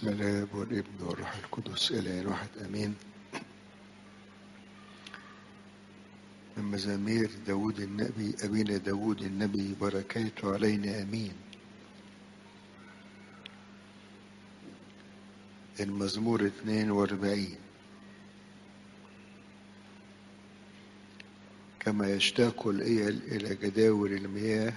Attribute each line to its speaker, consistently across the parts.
Speaker 1: بسم الله والابن والروح القدس إله واحد أمين من مزامير داود النبي أبينا داود النبي بركاته علينا أمين المزمور 42 كما يشتاق الإيل إلى جداول المياه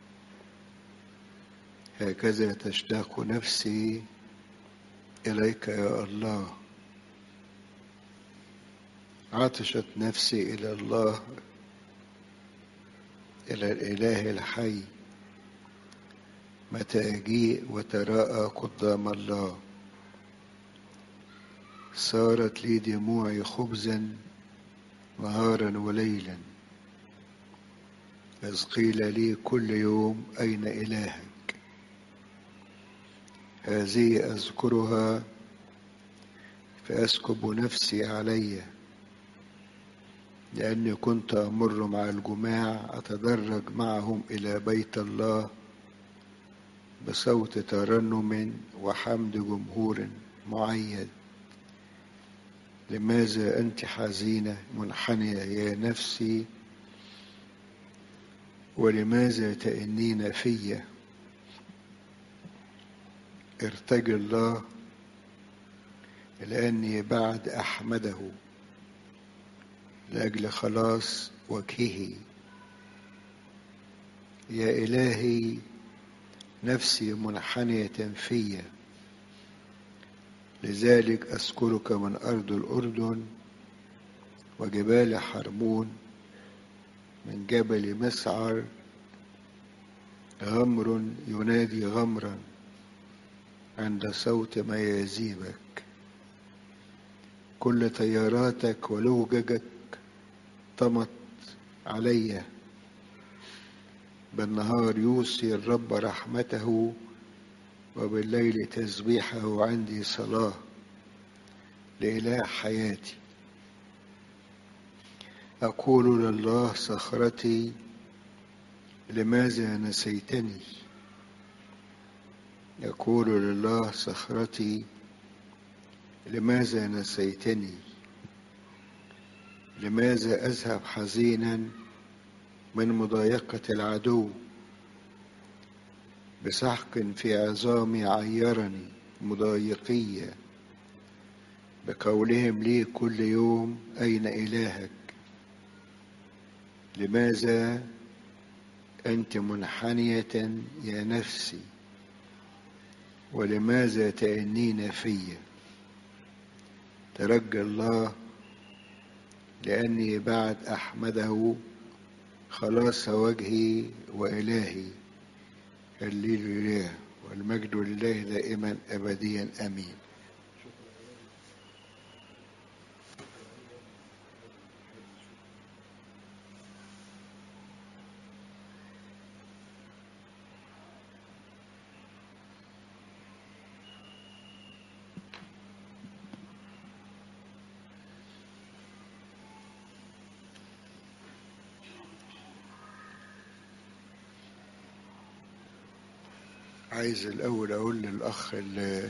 Speaker 1: هكذا تشتاق نفسي إليك يا الله عطشت نفسي إلى الله إلى الإله الحي متى أجيء وتراءى قدام الله صارت لي دموعي خبزا نهارا وليلا إذ قيل لي كل يوم أين إلهك هذه أذكرها فأسكب نفسي علي لأني كنت أمر مع الجماع أتدرج معهم إلى بيت الله بصوت ترنم وحمد جمهور معيد لماذا أنت حزينة منحنية يا نفسي ولماذا تئنين فيّ ارتجي الله لأني بعد أحمده لأجل خلاص وجهه يا إلهي نفسي منحنية في لذلك أذكرك من أرض الأردن وجبال حرمون من جبل مسعر غمر ينادي غمرا عند صوت ميازيبك كل طياراتك ولوججك طمت علي بالنهار يوصي الرب رحمته وبالليل تسبيحه عندي صلاة لإله حياتي أقول لله صخرتي لماذا نسيتني يقول لله صخرتي لماذا نسيتني لماذا اذهب حزينا من مضايقه العدو بسحق في عظامي عيرني مضايقيه بقولهم لي كل يوم اين الهك لماذا انت منحنيه يا نفسي ولماذا تأنين في ترجى الله لأني بعد أحمده خلاص وجهي وإلهي الليل لله والمجد لله دائما أبديا أمين عايز الأول أقول للأخ اللي,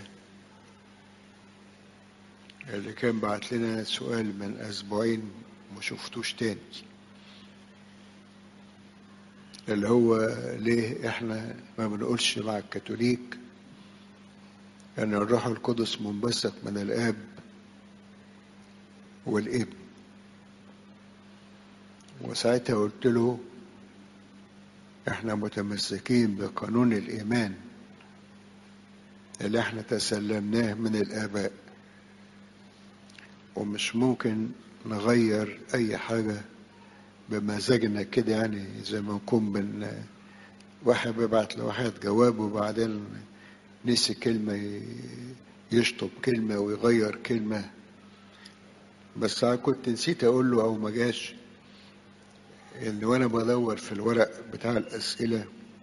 Speaker 1: اللي كان بعت لنا سؤال من أسبوعين ما شفتوش تاني اللي هو ليه احنا ما بنقولش مع الكاثوليك أن الروح القدس منبثق من الآب والابن وساعتها قلت له احنا متمسكين بقانون الإيمان اللي احنا تسلمناه من الآباء ومش ممكن نغير أي حاجة بمزاجنا كده يعني زي ما نكون بن واحد بيبعت لواحد جواب وبعدين نسي كلمة يشطب كلمة ويغير كلمة بس كنت نسيت أقول له أو ما جاش إن وأنا بدور في الورق بتاع الأسئلة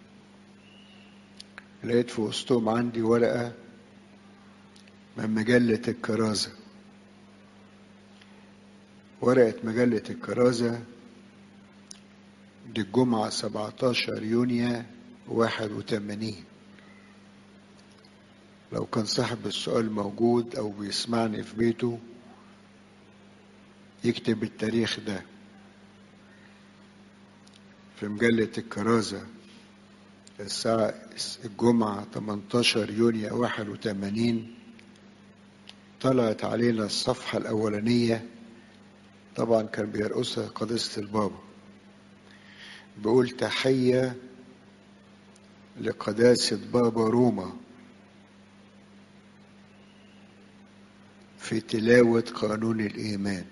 Speaker 1: لقيت في وسطهم عندي ورقة من مجلة الكرازة ورقة مجلة الكرازة دي الجمعة 17 يونيو 81 لو كان صاحب السؤال موجود أو بيسمعني في بيته يكتب التاريخ ده في مجلة الكرازة الساعة الجمعة 18 يونيو 81 طلعت علينا الصفحة الأولانية طبعا كان بيرقصها قداسة البابا بيقول تحية لقداسة بابا روما في تلاوة قانون الإيمان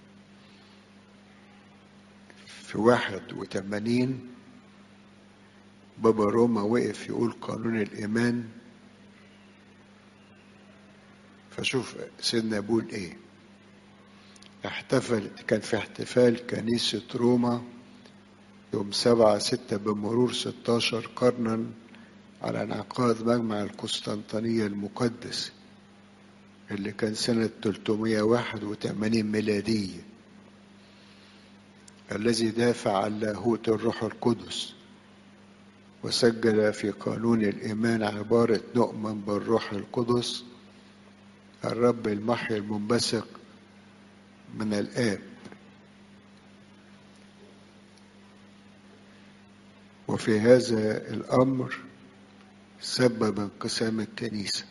Speaker 1: في واحد وثمانين بابا روما وقف يقول قانون الإيمان فشوف سيدنا بيقول إيه احتفل كان في احتفال كنيسة روما يوم سبعة ستة بمرور ستاشر قرنا على انعقاد مجمع القسطنطينية المقدس اللي كان سنة 381 ميلادية الذي دافع عن لاهوت الروح القدس وسجل في قانون الإيمان عبارة نؤمن بالروح القدس الرب المحي المنبثق من الآب وفي هذا الأمر سبب انقسام الكنيسة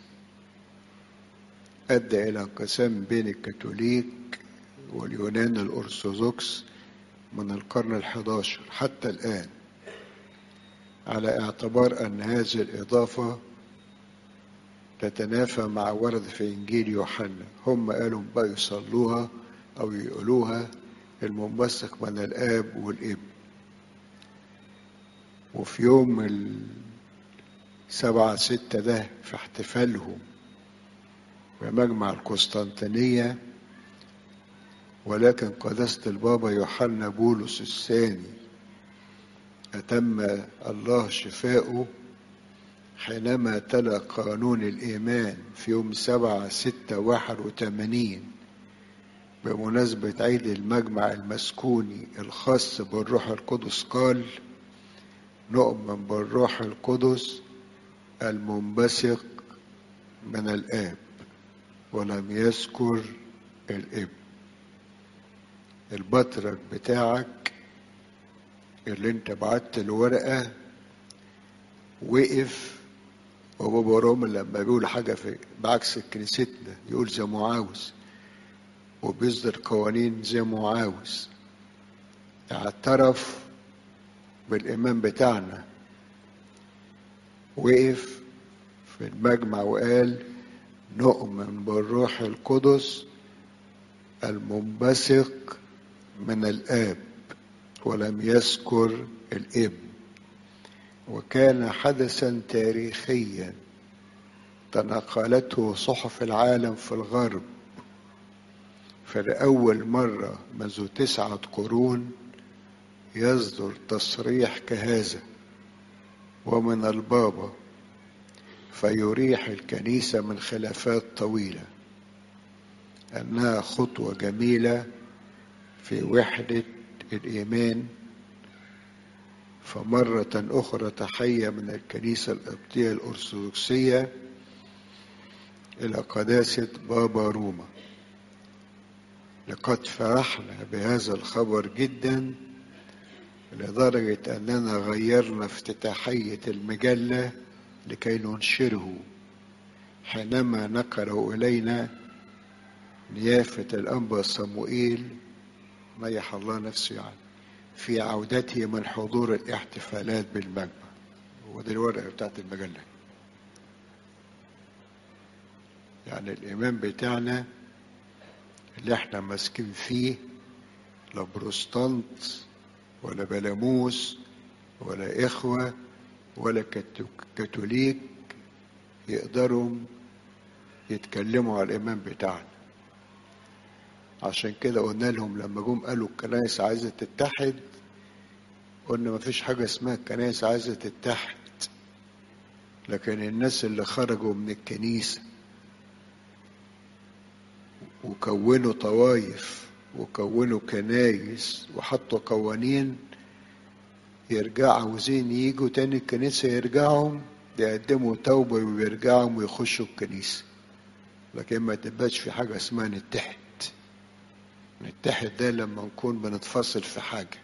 Speaker 1: أدى إلى انقسام بين الكاثوليك واليونان الأرثوذكس من القرن الحداشر حتى الآن على اعتبار أن هذه الإضافة تتنافى مع ورد في إنجيل يوحنا هم قالوا بقى يصلوها أو يقولوها المنبثق من الآب والابن وفي يوم السبعة ستة ده في احتفالهم بمجمع القسطنطينية ولكن قداسة البابا يوحنا بولس الثاني أتم الله شفاؤه حينما تلا قانون الإيمان في يوم سبعة ستة واحد وثمانين بمناسبة عيد المجمع المسكوني الخاص بالروح القدس قال نؤمن بالروح القدس المنبثق من الآب ولم يذكر الابن البطرك بتاعك اللي انت بعت له ورقة وقف وبابا روما لما بيقول حاجة في بعكس كنيستنا يقول زي ما عاوز وبيصدر قوانين زي ما عاوز اعترف بالإيمان بتاعنا وقف في المجمع وقال نؤمن بالروح القدس المنبثق من الآب ولم يذكر الابن وكان حدثا تاريخيا تناقلته صحف العالم في الغرب فلأول مرة منذ تسعة قرون يصدر تصريح كهذا ومن البابا فيريح الكنيسة من خلافات طويلة أنها خطوة جميلة في وحدة الإيمان فمرة أخرى تحية من الكنيسة القبطية الأرثوذكسية إلى قداسة بابا روما لقد فرحنا بهذا الخبر جدا لدرجة أننا غيرنا افتتاحية المجلة لكي ننشره حينما نقلوا إلينا نيافة الأنبا صموئيل ميح الله نفسه يعني في عودته من حضور الاحتفالات بالمجمع ودي الورقة بتاعت المجلة يعني الإيمان بتاعنا اللي احنا ماسكين فيه لا بروستانت ولا بلاموس ولا إخوة ولا كاثوليك يقدروا يتكلموا على الإيمان بتاعنا عشان كده قلنا لهم لما جم قالوا الكنائس عايزة تتحد قلنا ما فيش حاجة اسمها الكنائس عايزة تتحد لكن الناس اللي خرجوا من الكنيسة وكونوا طوايف وكونوا كنايس وحطوا قوانين يرجعوا عاوزين يجوا تاني الكنيسة يرجعوا يقدموا توبة ويرجعوا ويخشوا الكنيسة لكن ما تبقاش في حاجة اسمها نتحد نتحد ده لما نكون بنتفصل في حاجة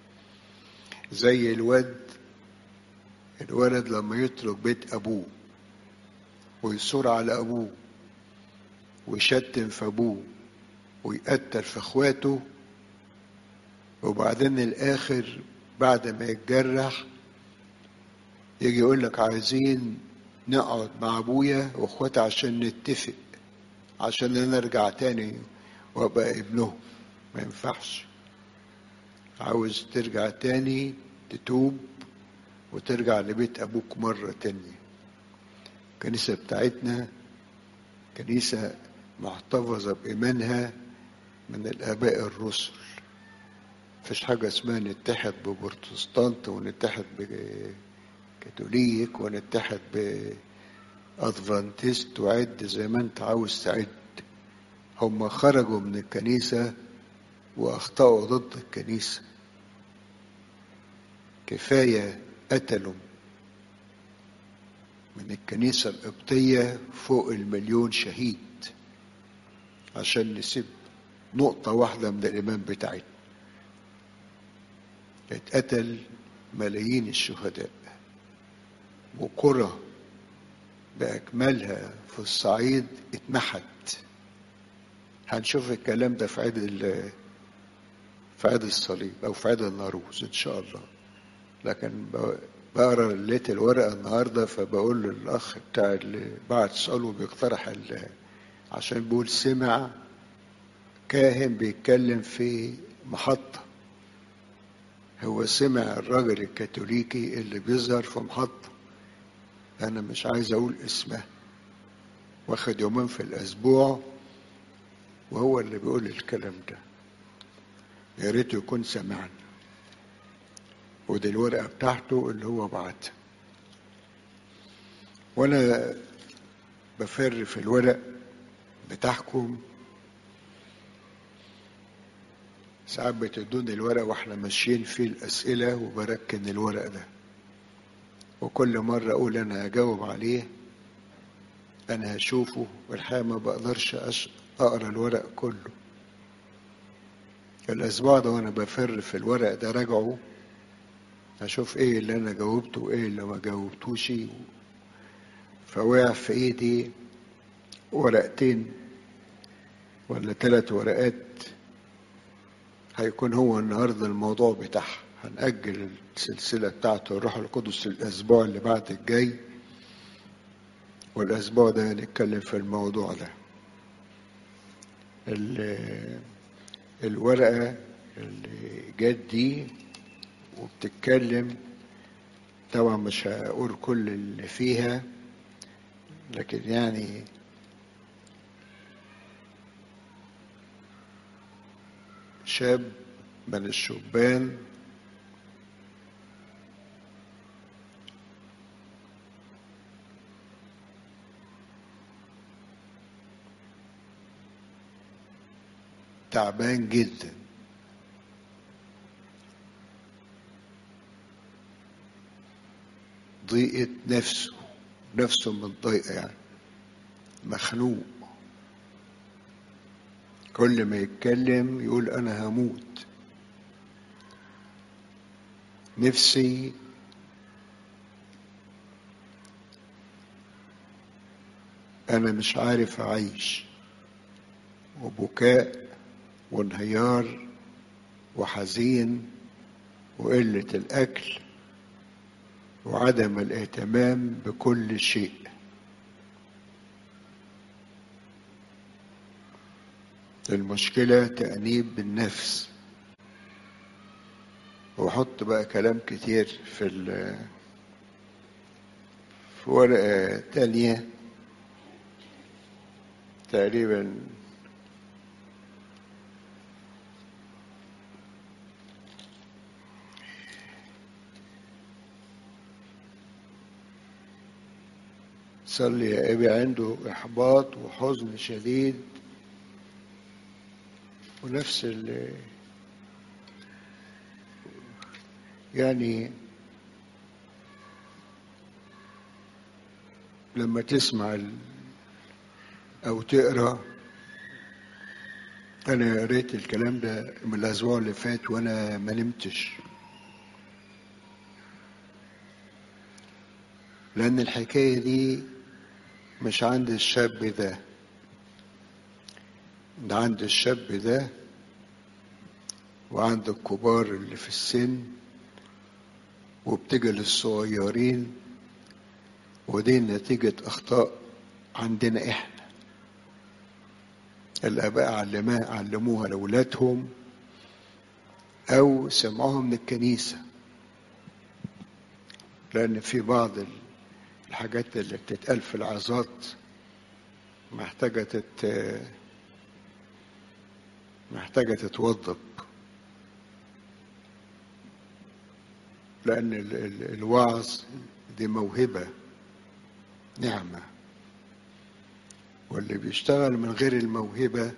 Speaker 1: زي الواد الولد لما يترك بيت أبوه ويصور على أبوه ويشتم في أبوه ويقتل في إخواته وبعدين الآخر بعد ما يتجرح يجي يقول لك عايزين نقعد مع أبويا وإخواتي عشان نتفق عشان أنا أرجع تاني وأبقى ابنهم ما ينفعش عاوز ترجع تاني تتوب وترجع لبيت أبوك مرة تانية الكنيسة بتاعتنا كنيسة محتفظة بإيمانها من الآباء الرسل مفيش حاجة اسمها نتحد ببروتستانت ونتحد بكاثوليك ونتحد بأدفانتست وعد زي ما انت عاوز تعد هم خرجوا من الكنيسة وأخطأوا ضد الكنيسة كفاية قتلوا من الكنيسة القبطية فوق المليون شهيد عشان نسيب نقطة واحدة من الإيمان بتاعتنا اتقتل ملايين الشهداء وقرى بأكملها في الصعيد اتمحت هنشوف الكلام ده في عيد في عيد الصليب أو في عيد الناروز إن شاء الله لكن بقرا لقيت الورقة النهاردة فبقول للأخ بتاع اللي بعت سؤاله بيقترح عشان بيقول سمع كاهن بيتكلم في محطة هو سمع الراجل الكاثوليكي اللي بيظهر في محطة أنا مش عايز أقول اسمه واخد يومين في الأسبوع وهو اللي بيقول الكلام ده يا ريت يكون سمعني ودي الورقة بتاعته اللي هو بعتها وأنا بفر في الورق بتاعكم ساعات بتدوني الورق واحنا ماشيين فيه الأسئلة وبركن الورق ده وكل مرة أقول أنا هجاوب عليه أنا هشوفه والحقيقة ما بقدرش أقرأ الورق كله الأسبوع ده وأنا بفر في الورق ده راجعه أشوف إيه اللي أنا جاوبته وإيه اللي ما جاوبتوش فوقع في إيدي ورقتين ولا ثلاث ورقات هيكون هو النهارده الموضوع بتاعها هنأجل السلسلة بتاعته الروح القدس الأسبوع اللي بعد الجاي والأسبوع ده هنتكلم في الموضوع ده الورقة اللي جت دي وبتتكلم طبعا مش هقول كل اللي فيها لكن يعني شاب من الشبان تعبان جدا ضيقة نفسه نفسه متضايقة يعني مخنوق كل ما يتكلم يقول أنا هموت نفسي أنا مش عارف أعيش وبكاء وانهيار وحزين وقلة الأكل وعدم الاهتمام بكل شيء المشكلة تأنيب بالنفس وحط بقى كلام كتير في ال في ورقة تانية تقريبا صلي يا أبي عنده إحباط وحزن شديد ونفس ال يعني لما تسمع ال... او تقرا انا قريت الكلام ده من الاسبوع اللي فات وانا ما نمتش لان الحكايه دي مش عند الشاب ده ده عند الشاب ده وعند الكبار اللي في السن وبتجي للصغيرين ودي نتيجة أخطاء عندنا إحنا الآباء علماء علموها لأولادهم أو سمعوها من الكنيسة لأن في بعض الحاجات اللي بتتقال في العظات محتاجة تت محتاجة تتوضب لأن ال... ال... الوعظ دي موهبة نعمة واللي بيشتغل من غير الموهبة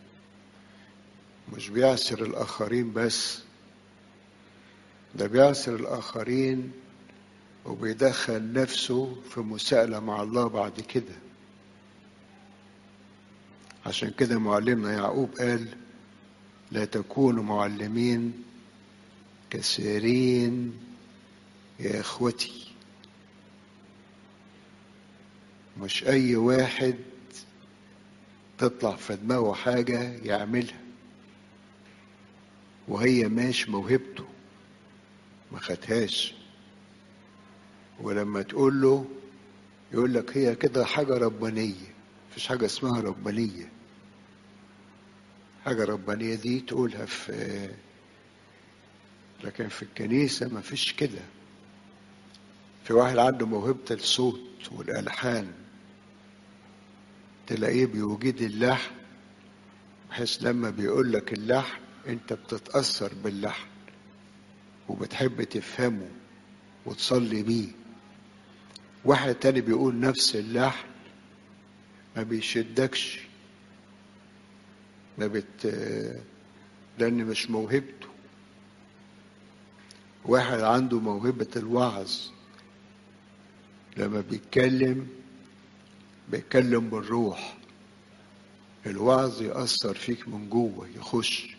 Speaker 1: مش بيعسر الآخرين بس ده بيعسر الآخرين وبيدخل نفسه في مساءلة مع الله بعد كده عشان كده معلمنا يعقوب قال لا تكونوا معلمين كثيرين يا اخوتي مش اي واحد تطلع في دماغه حاجة يعملها وهي ماش موهبته ما خدهاش ولما تقول له يقول لك هي كده حاجة ربانية مفيش حاجة اسمها ربانية حاجة ربانية دي تقولها في لكن في الكنيسة مفيش كده في واحد عنده موهبة الصوت والألحان تلاقيه بيوجد اللحن بحيث لما بيقول لك اللحن انت بتتأثر باللحن وبتحب تفهمه وتصلي بيه واحد تاني بيقول نفس اللحن ما بيشدكش ما بت لأن مش موهبته واحد عنده موهبة الوعظ لما بيتكلم بيتكلم بالروح الوعظ يأثر فيك من جوه يخش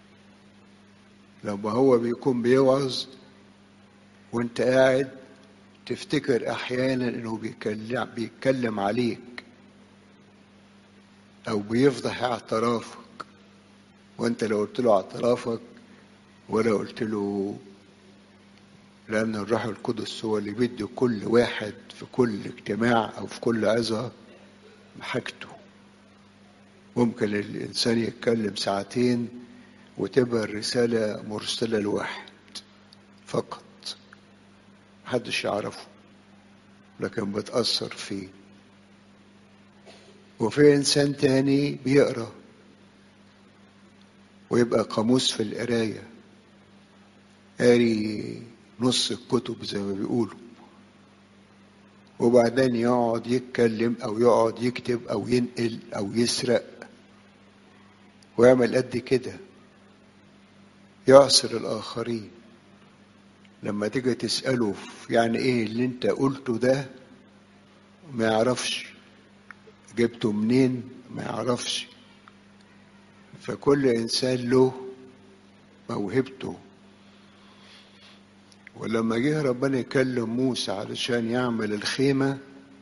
Speaker 1: لما هو بيكون بيوعظ وانت قاعد تفتكر احيانا انه بيتكلم, بيتكلم عليك او بيفضح اعترافك وانت لو قلت له اعترافك ولا قلت له لأن الروح القدس هو اللي بيدي كل واحد في كل اجتماع أو في كل عظة حاجته ممكن الإنسان يتكلم ساعتين وتبقى الرسالة مرسلة لواحد فقط محدش يعرفه لكن بتأثر فيه وفي إنسان تاني بيقرأ ويبقى قاموس في القراية قاري نص الكتب زي ما بيقولوا وبعدين يقعد يتكلم او يقعد يكتب او ينقل او يسرق ويعمل قد كده يعصر الاخرين لما تيجي تساله يعني ايه اللي انت قلته ده ما يعرفش جبته منين ما يعرفش فكل انسان له موهبته ولما جه ربنا يكلم موسى علشان يعمل الخيمة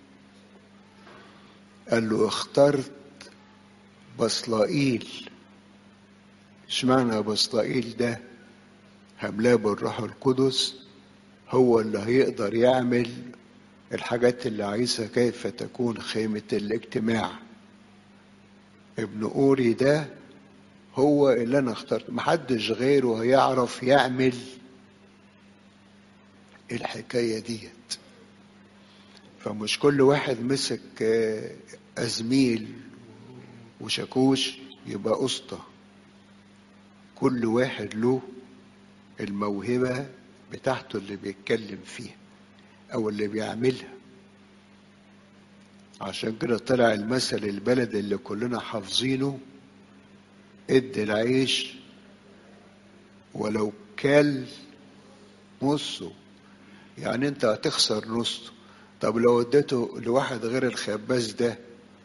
Speaker 1: قال له اخترت بصلائيل اشمعنى بصلائيل ده هملاه بالروح القدس هو اللي هيقدر يعمل الحاجات اللي عايزها كيف تكون خيمة الاجتماع ابن أوري ده هو اللي أنا اخترت محدش غيره هيعرف يعمل الحكاية ديت فمش كل واحد مسك أزميل وشاكوش يبقى أسطى كل واحد له الموهبة بتاعته اللي بيتكلم فيها أو اللي بيعملها عشان كده طلع المثل البلد اللي كلنا حافظينه ادي العيش ولو كل نصه يعني انت هتخسر نصه طب لو اديته لواحد غير الخباز ده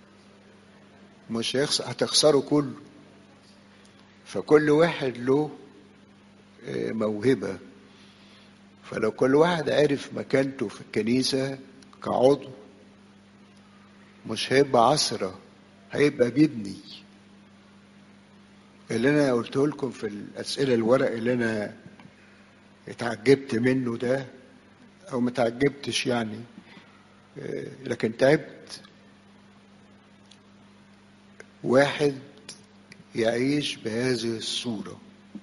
Speaker 1: مش هيخسر هتخسره كله فكل واحد له موهبة فلو كل واحد عرف مكانته في الكنيسة كعضو مش هيبقى عصرة هيبقى بيبني اللي انا قلته لكم في الاسئله الورق اللي انا اتعجبت منه ده او ما تعجبتش يعني لكن تعبت واحد يعيش بهذه الصورة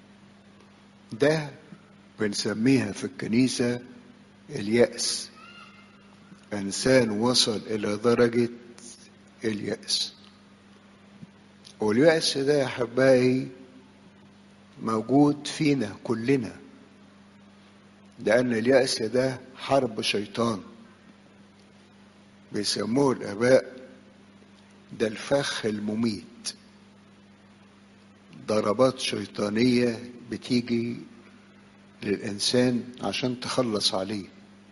Speaker 1: ده بنسميها في الكنيسة اليأس إنسان وصل إلى درجة اليأس واليأس ده يا أحبائي موجود فينا كلنا لأن اليأس ده حرب شيطان بيسموه الآباء ده الفخ المميت ضربات شيطانية بتيجي للإنسان عشان تخلص عليه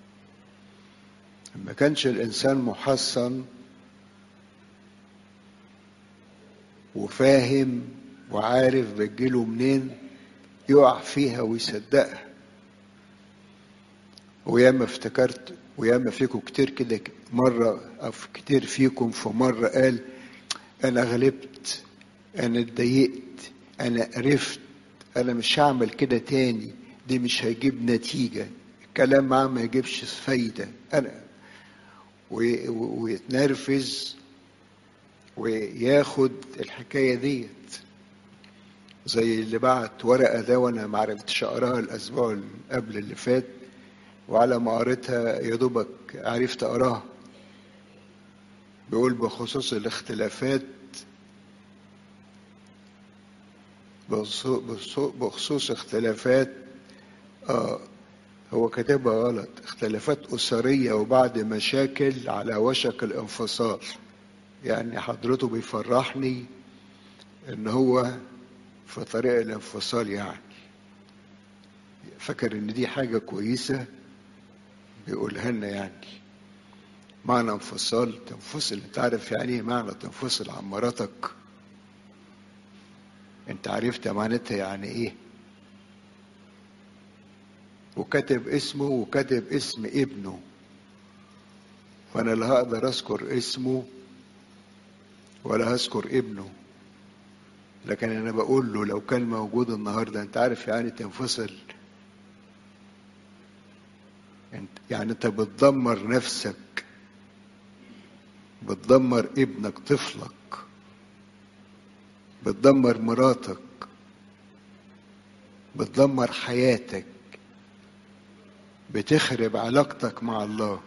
Speaker 1: ما كانش الإنسان محصن وفاهم وعارف بتجيله منين يقع فيها ويصدقها وياما افتكرت وياما فيكم كتير كده مرة أو كتير فيكم في مرة قال أنا غلبت أنا اتضايقت أنا قرفت أنا مش هعمل كده تاني دي مش هيجيب نتيجة الكلام معاه ما يجيبش فايدة أنا ويتنرفز وياخد الحكاية ديت زي اللي بعت ورقة ده وأنا معرفتش أقراها الأسبوع اللي قبل اللي فات وعلى ما قريتها يا دوبك عرفت أقراها بيقول بخصوص الاختلافات بخصوص اختلافات آه هو كاتبها غلط اختلافات أسرية وبعد مشاكل على وشك الانفصال يعني حضرته بيفرحني ان هو في طريق الانفصال يعني فاكر ان دي حاجة كويسة بيقولها لنا يعني معنى انفصال تنفصل انت عارف يعني ايه معنى تنفصل عن مراتك انت عرفت معناتها يعني ايه وكتب اسمه وكتب اسم ابنه فانا لا هقدر اذكر اسمه ولا هذكر ابنه لكن انا بقول له لو كان موجود النهارده انت عارف يعني تنفصل انت يعني انت بتدمر نفسك بتدمر ابنك طفلك بتدمر مراتك بتدمر حياتك بتخرب علاقتك مع الله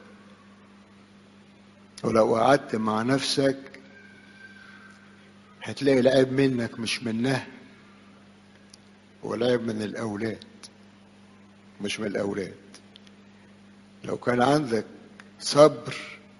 Speaker 1: ولو قعدت مع نفسك هتلاقي العيب منك مش منها والعيب من الأولاد مش من الأولاد لو كان عندك صبر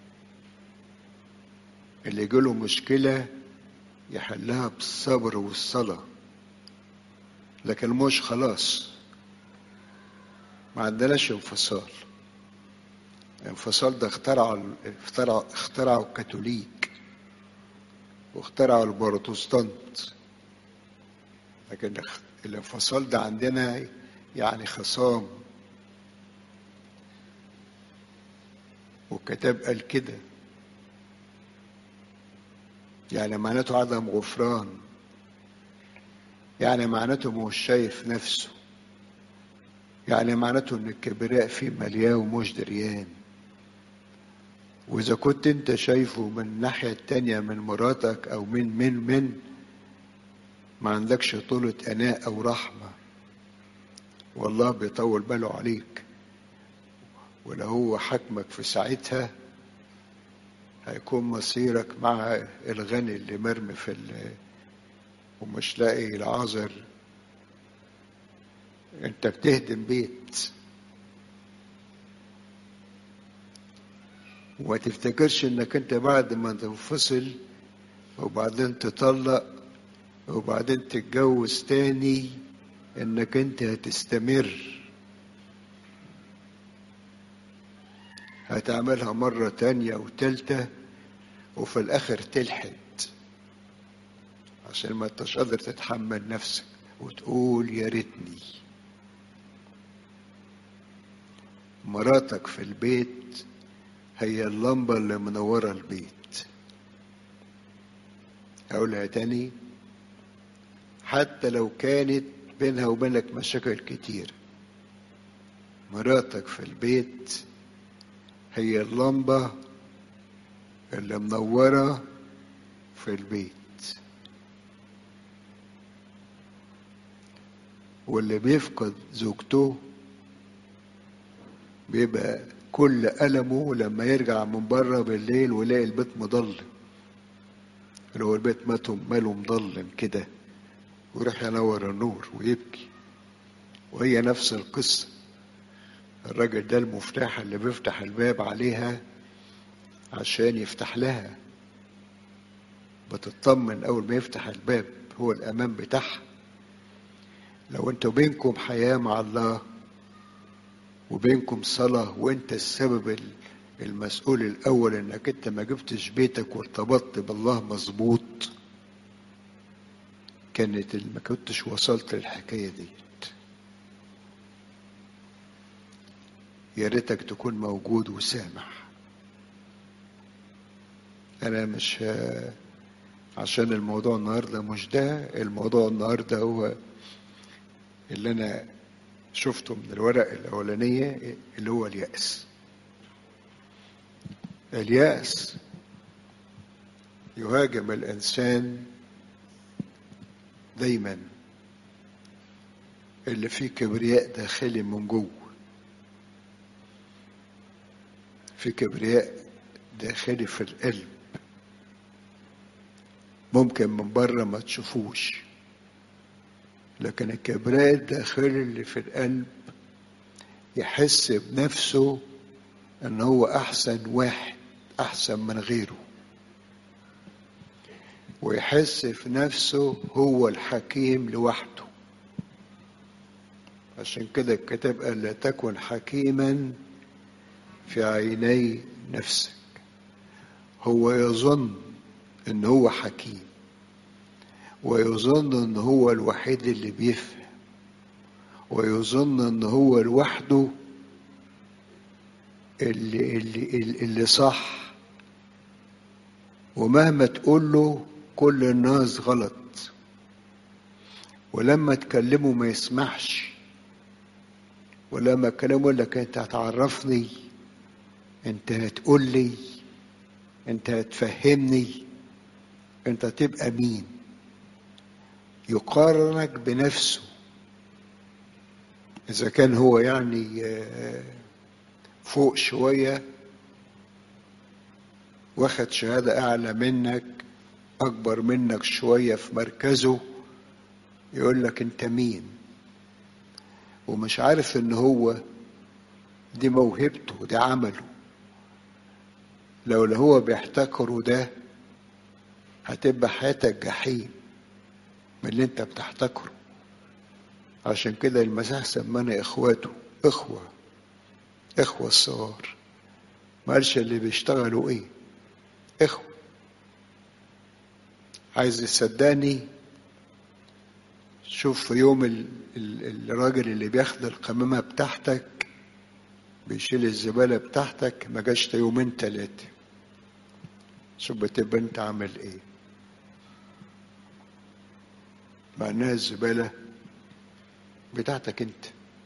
Speaker 1: اللي يجيله مشكلة يحلها بالصبر والصلاة لكن مش خلاص ما عندناش انفصال الانفصال ده اخترعوا اخترعوا اخترعوا الكاثوليك واخترعوا البروتستانت لكن الانفصال ده عندنا يعني خصام والكتاب قال كده يعني معناته عدم غفران يعني معناته مش شايف نفسه يعني معناته ان الكبرياء فيه ملياه ومش دريان واذا كنت انت شايفه من الناحية التانية من مراتك او من من من ما عندكش طولة اناء او رحمة والله بيطول باله عليك ولو هو حكمك في ساعتها هيكون مصيرك مع الغني اللي مرمي في ال ومش لاقي العذر انت بتهدم بيت وما تفتكرش انك انت بعد ما تنفصل وبعدين تطلق وبعدين تتجوز تاني انك انت هتستمر هتعملها مرة تانية وتالتة وفي الآخر تلحد عشان ما انتش قادر تتحمل نفسك وتقول يا ريتني مراتك في البيت هي اللمبة اللي منورة البيت أقولها تاني حتى لو كانت بينها وبينك مشاكل كتير مراتك في البيت هي اللمبة اللي منورة في البيت واللي بيفقد زوجته بيبقى كل ألمه لما يرجع من بره بالليل ويلاقي البيت مضلم اللي هو البيت ماته ماله مضلم كده ويروح ينور النور ويبكي وهي نفس القصة الراجل ده المفتاح اللي بيفتح الباب عليها عشان يفتح لها بتطمن أول ما يفتح الباب هو الأمان بتاعها لو انتوا بينكم حياة مع الله وبينكم صلاة وانت السبب المسؤول الأول انك انت ما جبتش بيتك وارتبطت بالله مظبوط كانت ما كنتش وصلت للحكاية ديت يا ريتك تكون موجود وسامح انا مش عشان الموضوع النهارده مش ده الموضوع النهارده هو اللي انا شفته من الورق الاولانيه اللي هو الياس الياس يهاجم الانسان دايما اللي فيه كبرياء داخلي من جوه في كبرياء داخلي في القلب ممكن من بره ما تشوفوش لكن الكبرياء الداخلي اللي في القلب يحس بنفسه ان هو احسن واحد احسن من غيره ويحس في نفسه هو الحكيم لوحده عشان كده الكتاب قال لا تكن حكيما في عيني نفسك هو يظن ان هو حكيم ويظن ان هو الوحيد اللي بيفهم ويظن ان هو لوحده اللي, اللي, اللي صح ومهما تقول له كل الناس غلط ولما تكلمه ما يسمعش ولما كلامه يقول لك انت هتعرفني انت هتقول لي انت هتفهمني انت تبقى مين يقارنك بنفسه اذا كان هو يعني فوق شويه واخد شهاده اعلى منك اكبر منك شويه في مركزه يقول لك انت مين ومش عارف ان هو دي موهبته ده عمله لو اللي هو بيحتكره ده هتبقى حياتك جحيم من اللي انت بتحتكره عشان كده المسيح سمانا اخواته اخوة اخوة الصغار ما قالش اللي بيشتغلوا ايه اخوة عايز تصدقني شوف في يوم ال ال الراجل اللي بياخد القمامة بتاعتك بيشيل الزبالة بتاعتك ما جاش يومين تلاتة شوف بتبقى انت عامل ايه مع انها الزبالة بتاعتك انت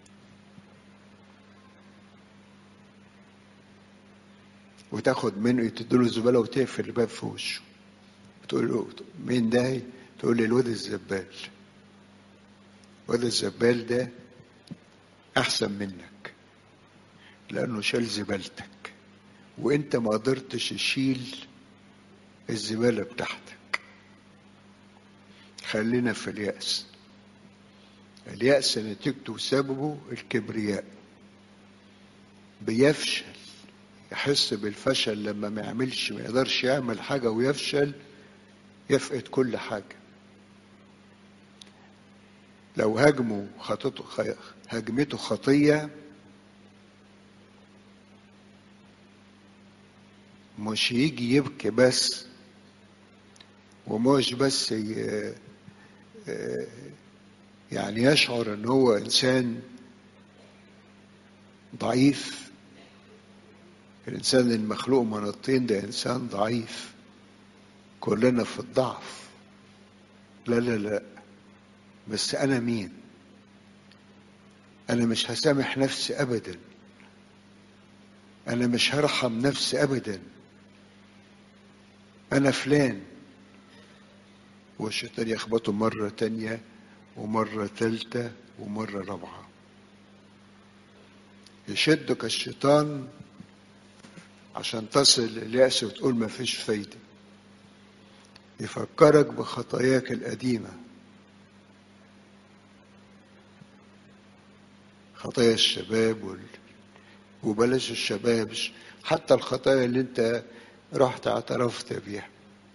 Speaker 1: وتاخد منه تديله الزبالة وتقفل الباب في وشه تقول له مين ده تقول لي الواد الزبال الواد الزبال ده احسن منك لانه شال زبالتك وانت ما قدرتش تشيل الزبالة بتاعتك خلينا في اليأس اليأس نتيجته سببه الكبرياء بيفشل يحس بالفشل لما ما يعملش ما يقدرش يعمل حاجة ويفشل يفقد كل حاجة لو هاجمه خطته هاجمته خطية مش يجي يبكي بس ومش بس يعني يشعر ان هو انسان ضعيف الانسان المخلوق من الطين ده انسان ضعيف كلنا في الضعف لا لا لا بس انا مين انا مش هسامح نفسي ابدا انا مش هرحم نفسي ابدا انا فلان والشيطان يخبطه مرة تانية ومرة تالتة ومرة رابعة يشدك الشيطان عشان تصل لليأس وتقول ما فيش فايدة يفكرك بخطاياك القديمة خطايا الشباب وال... وبلاش الشباب حتى الخطايا اللي انت رحت اعترفت بيها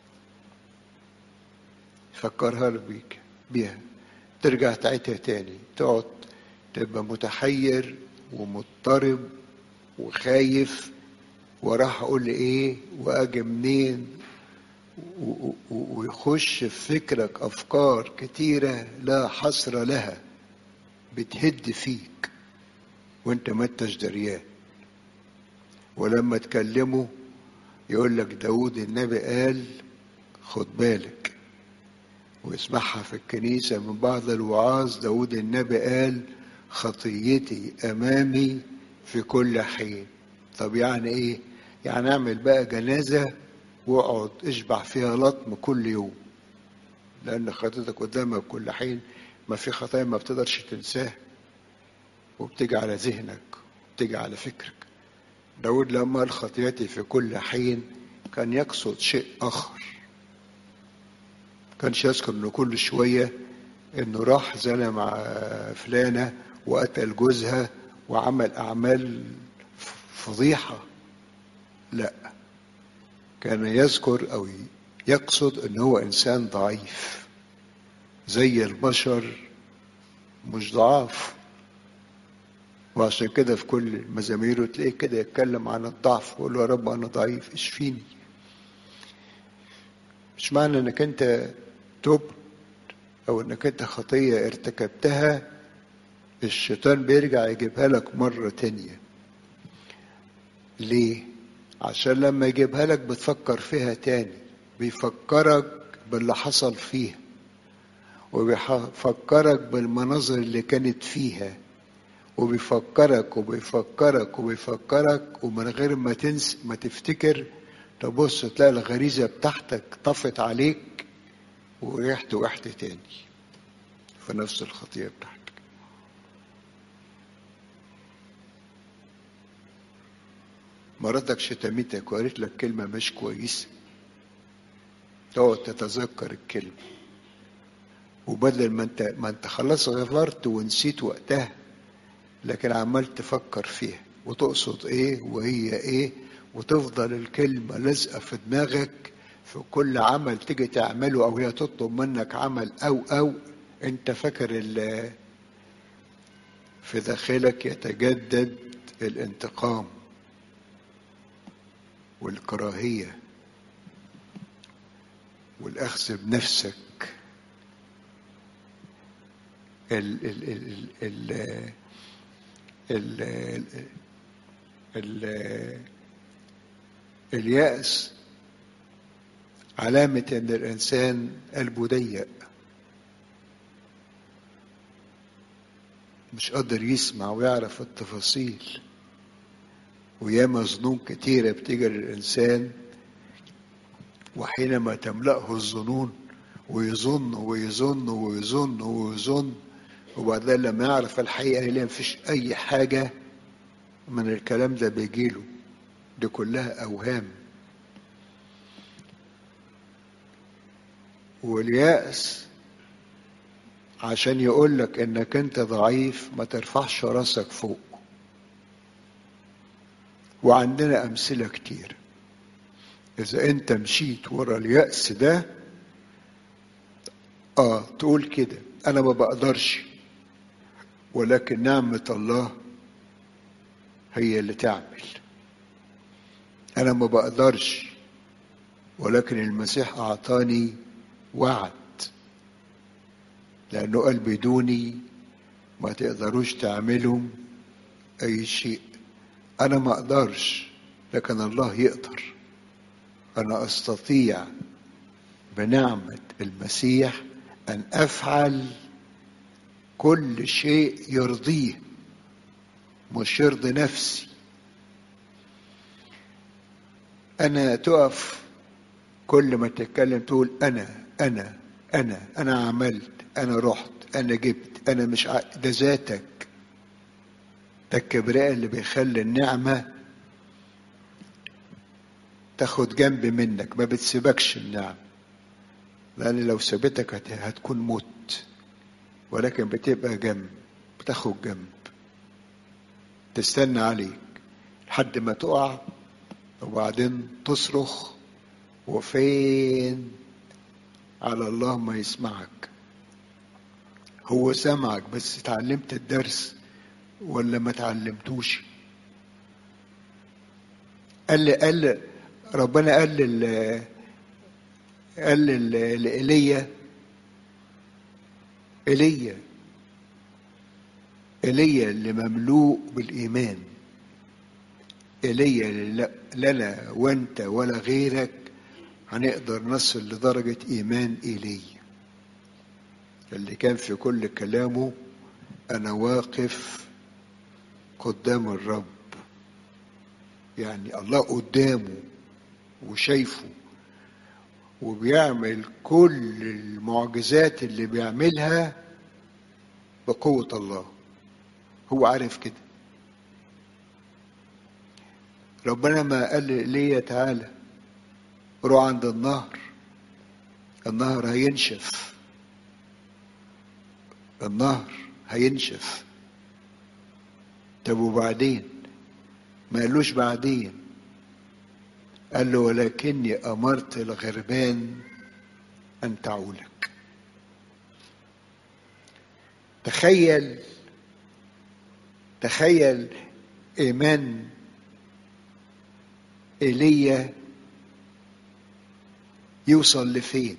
Speaker 1: فكرها له بيك بيها ترجع تعيدها تاني تقعد تبقى متحير ومضطرب وخايف وراح اقول ايه واجي منين ويخش في فكرك افكار كتيره لا حصر لها بتهد فيك وانت ما انتش دريان ولما تكلمه يقول لك داود النبي قال خد بالك ويسمعها في الكنيسة من بعض الوعاظ داود النبي قال خطيتي أمامي في كل حين طب يعني إيه يعني اعمل بقى جنازة واقعد اشبع فيها لطم كل يوم لأن خطيتك قدامك كل حين ما في خطايا ما بتقدرش تنساها وبتيجي على ذهنك وبتيجي على فكرك داود لما قال خطيتي في كل حين كان يقصد شيء آخر كانش يذكر انه كل شوية انه راح زنى مع فلانة وقتل جوزها وعمل اعمال فضيحة لا كان يذكر او يقصد ان هو انسان ضعيف زي البشر مش ضعاف وعشان كده في كل مزاميره تلاقيه كده يتكلم عن الضعف ويقول له يا رب انا ضعيف اشفيني مش معنى انك انت تبت او انك انت خطية ارتكبتها الشيطان بيرجع يجيبها لك مرة تانية ليه عشان لما يجيبها لك بتفكر فيها تاني بيفكرك باللي حصل فيها وبيفكرك بالمناظر اللي كانت فيها وبيفكرك وبيفكرك وبيفكرك ومن غير ما تنس ما تفتكر تبص تلاقي الغريزة بتاعتك طفت عليك ورحت وقحت تاني في نفس الخطية بتاعتك مراتك شتمتك وقالت لك كلمة مش كويسة تقعد تتذكر الكلمة وبدل ما انت ما انت خلاص غفرت ونسيت وقتها لكن عمال تفكر فيها وتقصد ايه وهي ايه وتفضل الكلمة لازقة في دماغك في كل عمل تيجي تعمله او هي تطلب منك عمل او او انت فاكر في داخلك يتجدد الانتقام والكراهية والأخذ بنفسك ال ال ال ال ال ال ال اليأس علامة إن الإنسان قلبه ضيق مش قادر يسمع ويعرف التفاصيل وياما ظنون كتيرة بتيجي للإنسان وحينما تملأه الظنون ويظن ويظن ويظن ويظن وبعدين لما يعرف الحقيقة يلاقي مفيش أي حاجة من الكلام ده بيجيله دي كلها أوهام واليأس عشان يقول لك انك انت ضعيف ما ترفعش راسك فوق وعندنا امثله كتير اذا انت مشيت ورا اليأس ده اه تقول كده انا ما بقدرش ولكن نعمة الله هي اللي تعمل انا ما بقدرش ولكن المسيح اعطاني وعد لانه قال بدوني ما تقدروش تعملوا اي شيء انا ما اقدرش لكن الله يقدر انا استطيع بنعمه المسيح ان افعل كل شيء يرضيه مش يرضي نفسي انا تقف كل ما تتكلم تقول انا انا انا انا عملت انا رحت انا جبت انا مش ع... ده ذاتك ده الكبرياء اللي بيخلي النعمة تاخد جنب منك ما بتسيبكش النعم لأن لو سابتك هت... هتكون موت ولكن بتبقى جنب بتاخد جنب تستنى عليك لحد ما تقع وبعدين تصرخ وفين على الله ما يسمعك هو سمعك بس اتعلمت الدرس ولا ما اتعلمتوش قال لي قال لي ربنا قال لل قال لل- لإيليا ايليا ايليا اللي مملوء بالايمان ايليا اللي لا لا أنا وانت ولا غيرك هنقدر نصل لدرجة إيمان إيليا اللي كان في كل كلامه أنا واقف قدام الرب يعني الله قدامه وشايفه وبيعمل كل المعجزات اللي بيعملها بقوة الله هو عارف كده ربنا ما قال لي تعالى روح عند النهر النهر هينشف النهر هينشف طب وبعدين ما قالوش بعدين قال له ولكني امرت الغربان ان تعولك تخيل تخيل ايمان ايليا يوصل لفين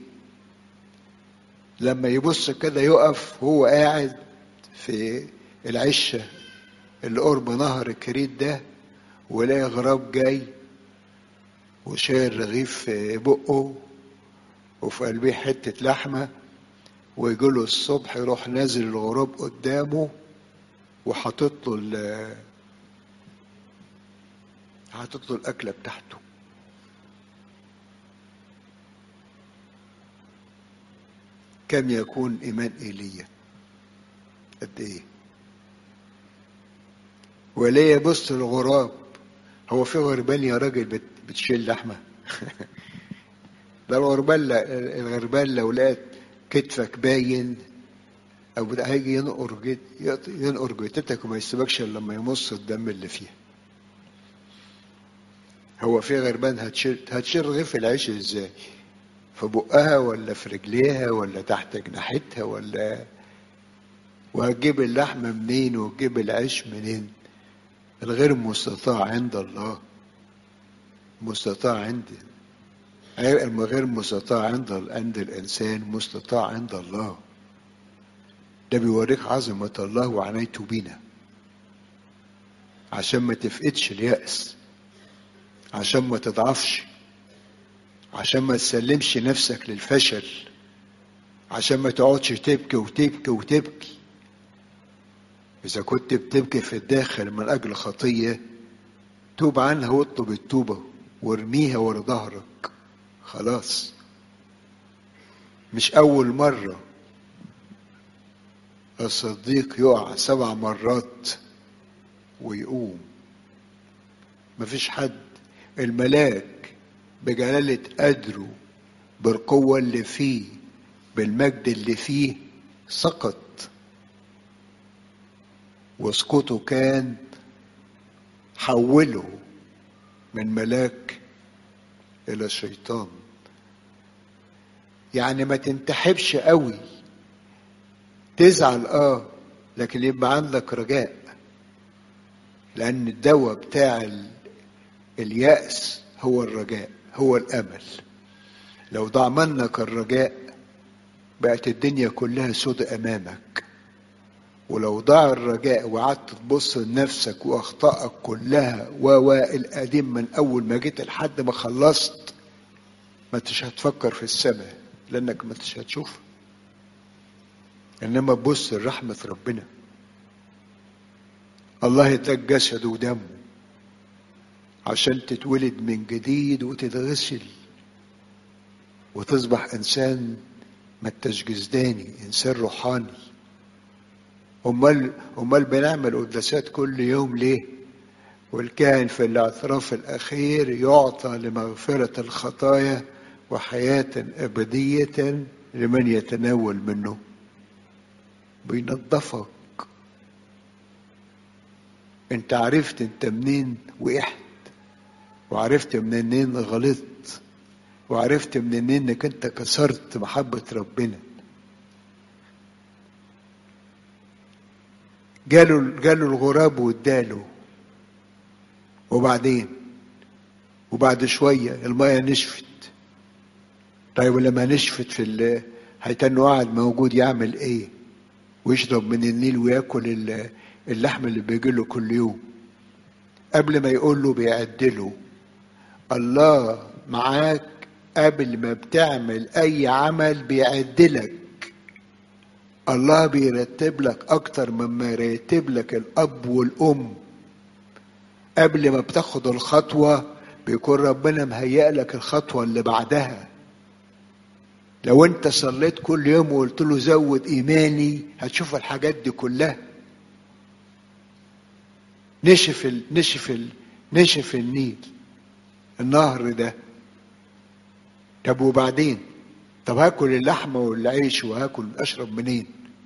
Speaker 1: لما يبص كده يقف هو قاعد في العشه اللي قرب نهر الكريت ده ولاقي غراب جاي وشايل رغيف في بقه وفي قلبيه حتة لحمة ويجيله الصبح يروح نازل الغراب قدامه وحاطط له ال حاطط له الأكلة بتاعته كم يكون إيمان إيليا قد إيه وليه يبص للغراب هو في غربان يا راجل بت- بتشيل لحمه ده الغربان لا- الغربان لو لقت كتفك باين او ده هيجي ينقر جد ينقر جتتك وما يسيبكش الا لما يمص الدم اللي فيها هو في غربان هتشيل هتشيل رغيف العيش ازاي في بقها ولا في رجليها ولا تحت جناحتها ولا وهتجيب اللحمه منين وتجيب العيش منين الغير مستطاع عند الله مستطاع عندي غير مستطاع عند عند الإنسان مستطاع عند الله ده بيوريك عظمة الله وعنايته بينا عشان ما تفقدش اليأس عشان ما تضعفش عشان ما تسلمش نفسك للفشل عشان ما تقعدش تبكي وتبكي وتبكي إذا كنت بتبكي في الداخل من أجل خطية توب عنها واطلب التوبة وارميها ورا ظهرك خلاص مش أول مرة الصديق يقع سبع مرات ويقوم مفيش حد الملاك بجلالة قدره بالقوة اللي فيه بالمجد اللي فيه سقط وسقوطه كان حوله من ملاك الى شيطان يعني ما تنتحبش قوي تزعل اه لكن يبقى عندك رجاء لان الدواء بتاع ال- اليأس هو الرجاء هو الامل لو ضاع منك الرجاء بقت الدنيا كلها سود امامك ولو ضاع الرجاء وقعدت تبص لنفسك واخطائك كلها و القديم من اول ما جيت لحد ما خلصت ما انتش هتفكر في السماء لانك ما انتش هتشوف انما تبص لرحمه ربنا الله اداك جسده ودمه عشان تتولد من جديد وتتغسل وتصبح انسان ما انتش جسداني انسان روحاني امال امال بنعمل قداسات كل يوم ليه والكاهن في الاعتراف الاخير يعطى لمغفره الخطايا وحياه ابديه لمن يتناول منه بينظفك انت عرفت انت منين وقعت وعرفت منين غلطت وعرفت منين انك انت كسرت محبة ربنا جاله جاله الغراب واداله وبعدين وبعد شوية المية نشفت طيب لما نشفت في ال هيتنه قاعد موجود يعمل ايه ويشرب من النيل وياكل اللحم اللي بيجي له كل يوم قبل ما يقول له بيعدله الله معاك قبل ما بتعمل اي عمل بيعدلك الله بيرتب لك اكتر مما يرتب لك الاب والام قبل ما بتاخد الخطوه بيكون ربنا مهيأ لك الخطوه اللي بعدها لو انت صليت كل يوم وقلت له زود ايماني هتشوف الحاجات دي كلها نشف ال... نشف ال... نشف النيل النهر ده طب وبعدين طب هاكل اللحمه والعيش وهاكل اشرب منين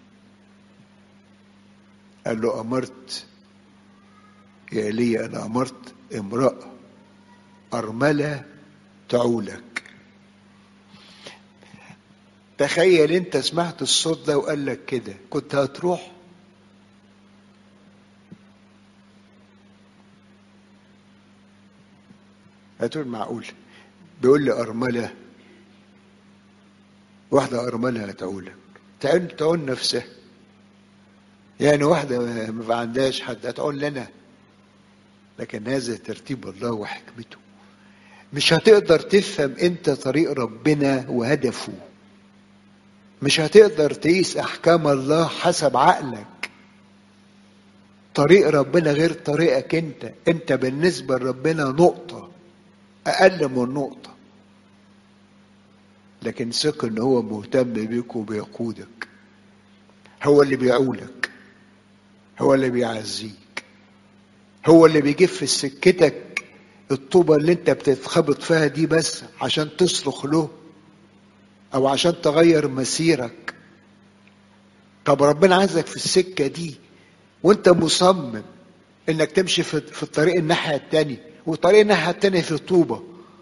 Speaker 1: قال له امرت يا ايليا انا امرت امراه ارمله تعولك تخيل انت سمعت الصوت ده وقال لك كده كنت هتروح هتقول معقول بيقول لي أرملة واحدة أرملة هتقولك تعول تعول نفسها يعني واحدة ما عندهاش حد هتقول لنا لكن هذا ترتيب الله وحكمته مش هتقدر تفهم انت طريق ربنا وهدفه مش هتقدر تقيس احكام الله حسب عقلك طريق ربنا غير طريقك انت انت بالنسبة لربنا نقطة اقل من نقطة لكن ثق ان هو مهتم بيك وبيقودك هو اللي بيعولك هو اللي بيعزيك هو اللي بيجيب في سكتك الطوبة اللي انت بتتخبط فيها دي بس عشان تصرخ له او عشان تغير مسيرك طب ربنا عايزك في السكة دي وانت مصمم انك تمشي في, في الطريق الناحية التانية وطريق الناحية التانية في طوبة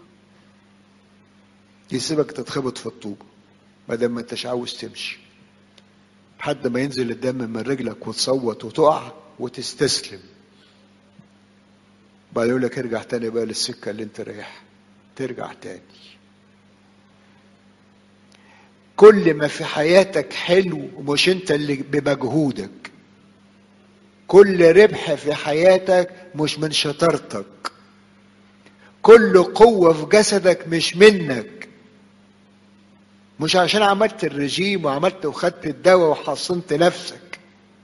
Speaker 1: يسيبك تتخبط في الطوبة ما دام ما انتش عاوز تمشي لحد ما ينزل الدم من رجلك وتصوت وتقع وتستسلم بعد يقول لك ارجع تاني بقى للسكة اللي انت رايح ترجع تاني كل ما في حياتك حلو مش انت اللي بمجهودك كل ربح في حياتك مش من شطارتك كل قوة في جسدك مش منك مش عشان عملت الرجيم وعملت وخدت الدواء وحصنت نفسك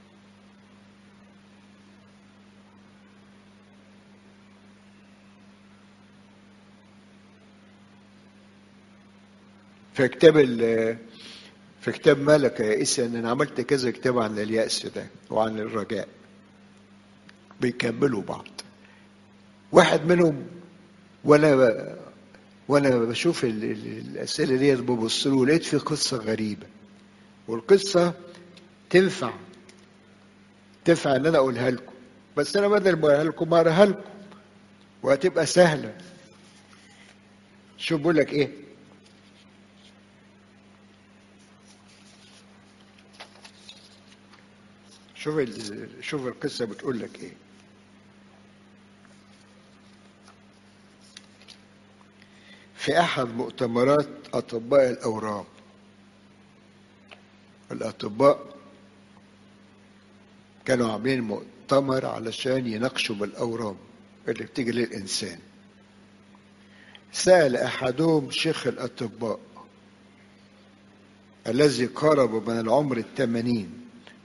Speaker 1: في كتاب في كتاب ملك يا إسا ان انا عملت كذا كتاب عن اليأس ده وعن الرجاء بيكملوا بعض واحد منهم وانا وانا بشوف الاسئله ديت ببص له لقيت في قصه غريبه والقصه تنفع تنفع ان انا اقولها لكم بس انا بدل ما اقولها لكم اقراها لكم وهتبقى سهله شوف بقول لك ايه شوف شوف القصه بتقول لك ايه في أحد مؤتمرات أطباء الأورام الأطباء كانوا عاملين مؤتمر علشان يناقشوا بالأورام اللي بتيجي للإنسان سأل أحدهم شيخ الأطباء الذي قارب من العمر الثمانين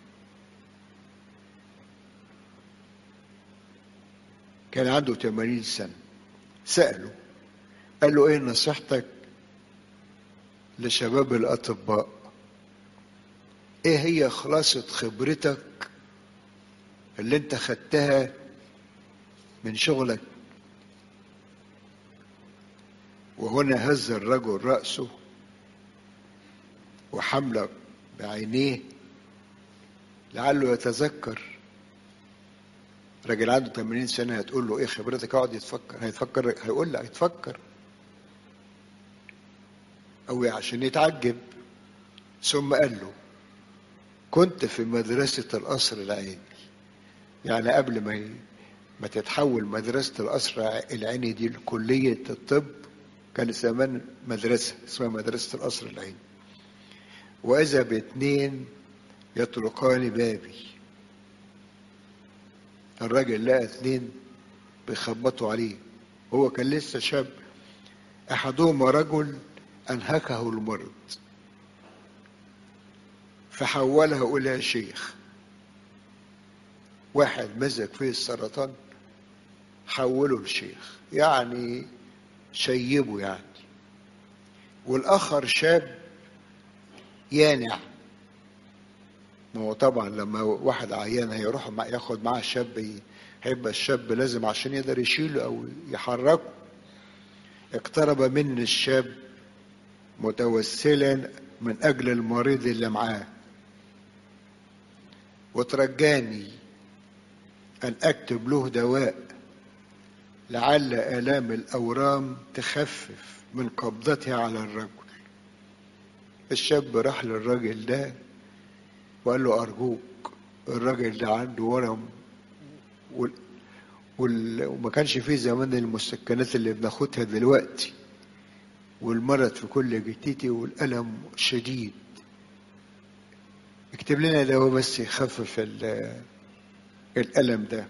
Speaker 1: كان عنده ثمانين سنة سأله قال له ايه نصيحتك لشباب الأطباء ايه هي خلاصة خبرتك اللي انت خدتها من شغلك وهنا هز الرجل رأسه وحمل بعينيه لعله يتذكر راجل عنده 80 سنة هتقول له ايه خبرتك يقعد يتفكر هيتفكر هيقول لك هيتفكر أو عشان يتعجب ثم قال له كنت في مدرسة القصر العيني يعني قبل ما ي... ما تتحول مدرسة القصر العيني دي لكلية الطب كان زمان مدرسة اسمها مدرسة القصر العيني وإذا باتنين يطرقان بابي الراجل لقى اتنين بيخبطوا عليه هو كان لسه شاب أحدهما رجل أنهكه المرض فحوله إلى شيخ واحد مسك فيه السرطان حوله لشيخ يعني شيبه يعني والآخر شاب يانع ما هو طبعا لما واحد عيان هيروح مع ياخد معاه الشاب هيبقى الشاب لازم عشان يقدر يشيله او يحركه اقترب مني الشاب متوسلا من اجل المريض اللي معاه وترجاني ان اكتب له دواء لعل الام الاورام تخفف من قبضتها على الرجل الشاب راح للراجل ده وقال له أرجوك الراجل ده عنده ورم وال... وال... وما كانش فيه زمان المسكنات اللي بناخدها دلوقتي والمرض في كل جتتي والألم شديد اكتب لنا دواء بس يخفف ال... الألم ده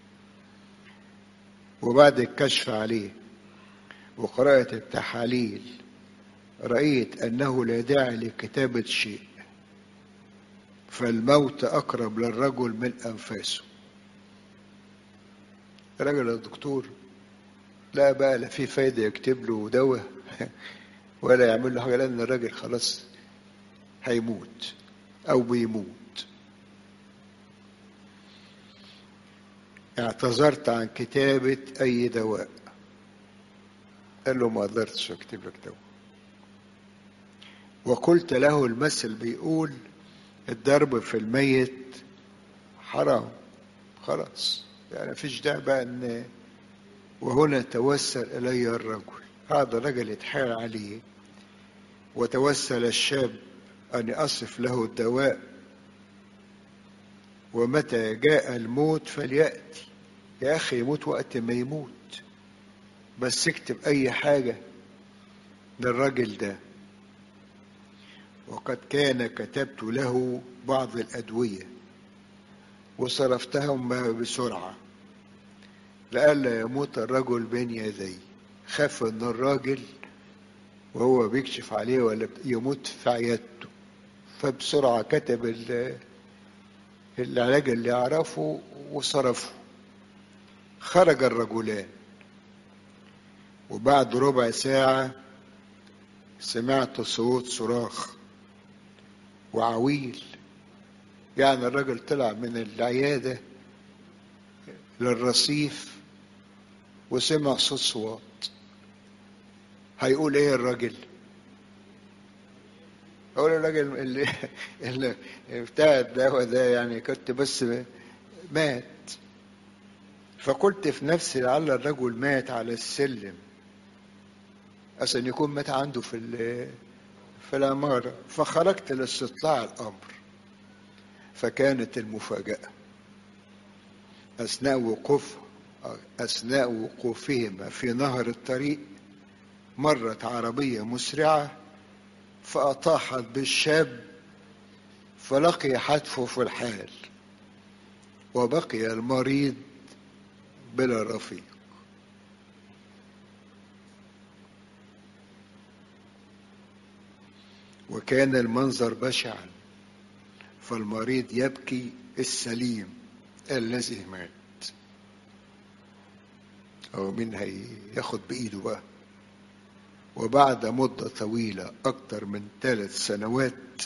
Speaker 1: وبعد الكشف عليه وقراءة التحاليل رأيت أنه لا داعي لكتابة شيء فالموت أقرب للرجل من أنفاسه الراجل الدكتور لا بقى لا في فايدة يكتب له دواء ولا يعمل له حاجة لأن الراجل خلاص هيموت أو بيموت اعتذرت عن كتابة أي دواء قال له ما قدرتش أكتب لك دواء وقلت له المثل بيقول الضرب في الميت حرام خلاص يعني مفيش داعي بقى ان وهنا توسل الي الرجل هذا الرجل يتحايل عليه وتوسل الشاب ان اصف له الدواء ومتى جاء الموت فلياتي يا اخي يموت وقت ما يموت بس اكتب اي حاجه للراجل ده وقد كان كتبت له بعض الأدوية وصرفتهم بسرعة لئلا يموت الرجل بين يدي خاف ان الراجل وهو بيكشف عليه ولا يموت في عيادته فبسرعة كتب العلاج اللي يعرفه وصرفه خرج الرجلان وبعد ربع ساعة سمعت صوت صراخ وعويل يعني الراجل طلع من العيادة للرصيف وسمع صوت صوات هيقول ايه الراجل اقول الراجل اللي, اللي بتاع الدواء ده يعني كنت بس مات فقلت في نفسي لعل الرجل مات على السلم عشان يكون مات عنده في في العمارة فخرجت لاستطلاع الأمر فكانت المفاجأة أثناء وقوف أثناء وقوفهما في نهر الطريق مرت عربية مسرعة فأطاحت بالشاب فلقي حتفه في الحال وبقي المريض بلا رفيق وكان المنظر بشعا فالمريض يبكي السليم الذي مات أو مين هياخد بإيده بقى وبعد مدة طويلة أكتر من ثلاث سنوات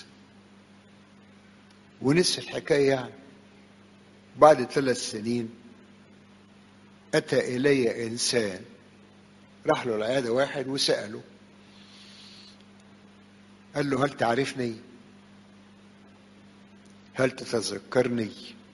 Speaker 1: ونسي الحكاية يعني بعد ثلاث سنين أتى إلي إنسان راح له العيادة واحد وسأله قال له هل تعرفني هل تتذكرني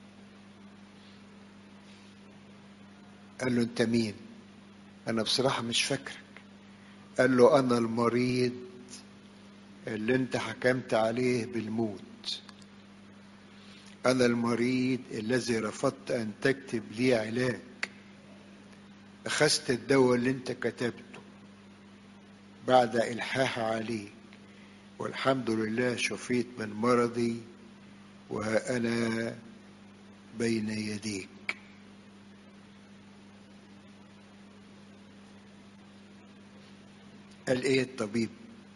Speaker 1: قال له انت مين انا بصراحة مش فاكرك قال له انا المريض اللي انت حكمت عليه بالموت انا المريض الذي رفضت ان تكتب لي علاج اخذت الدواء اللي انت كتبته بعد الحاح عليك والحمد لله شفيت من مرضي وها انا بين يديك قال ايه الطبيب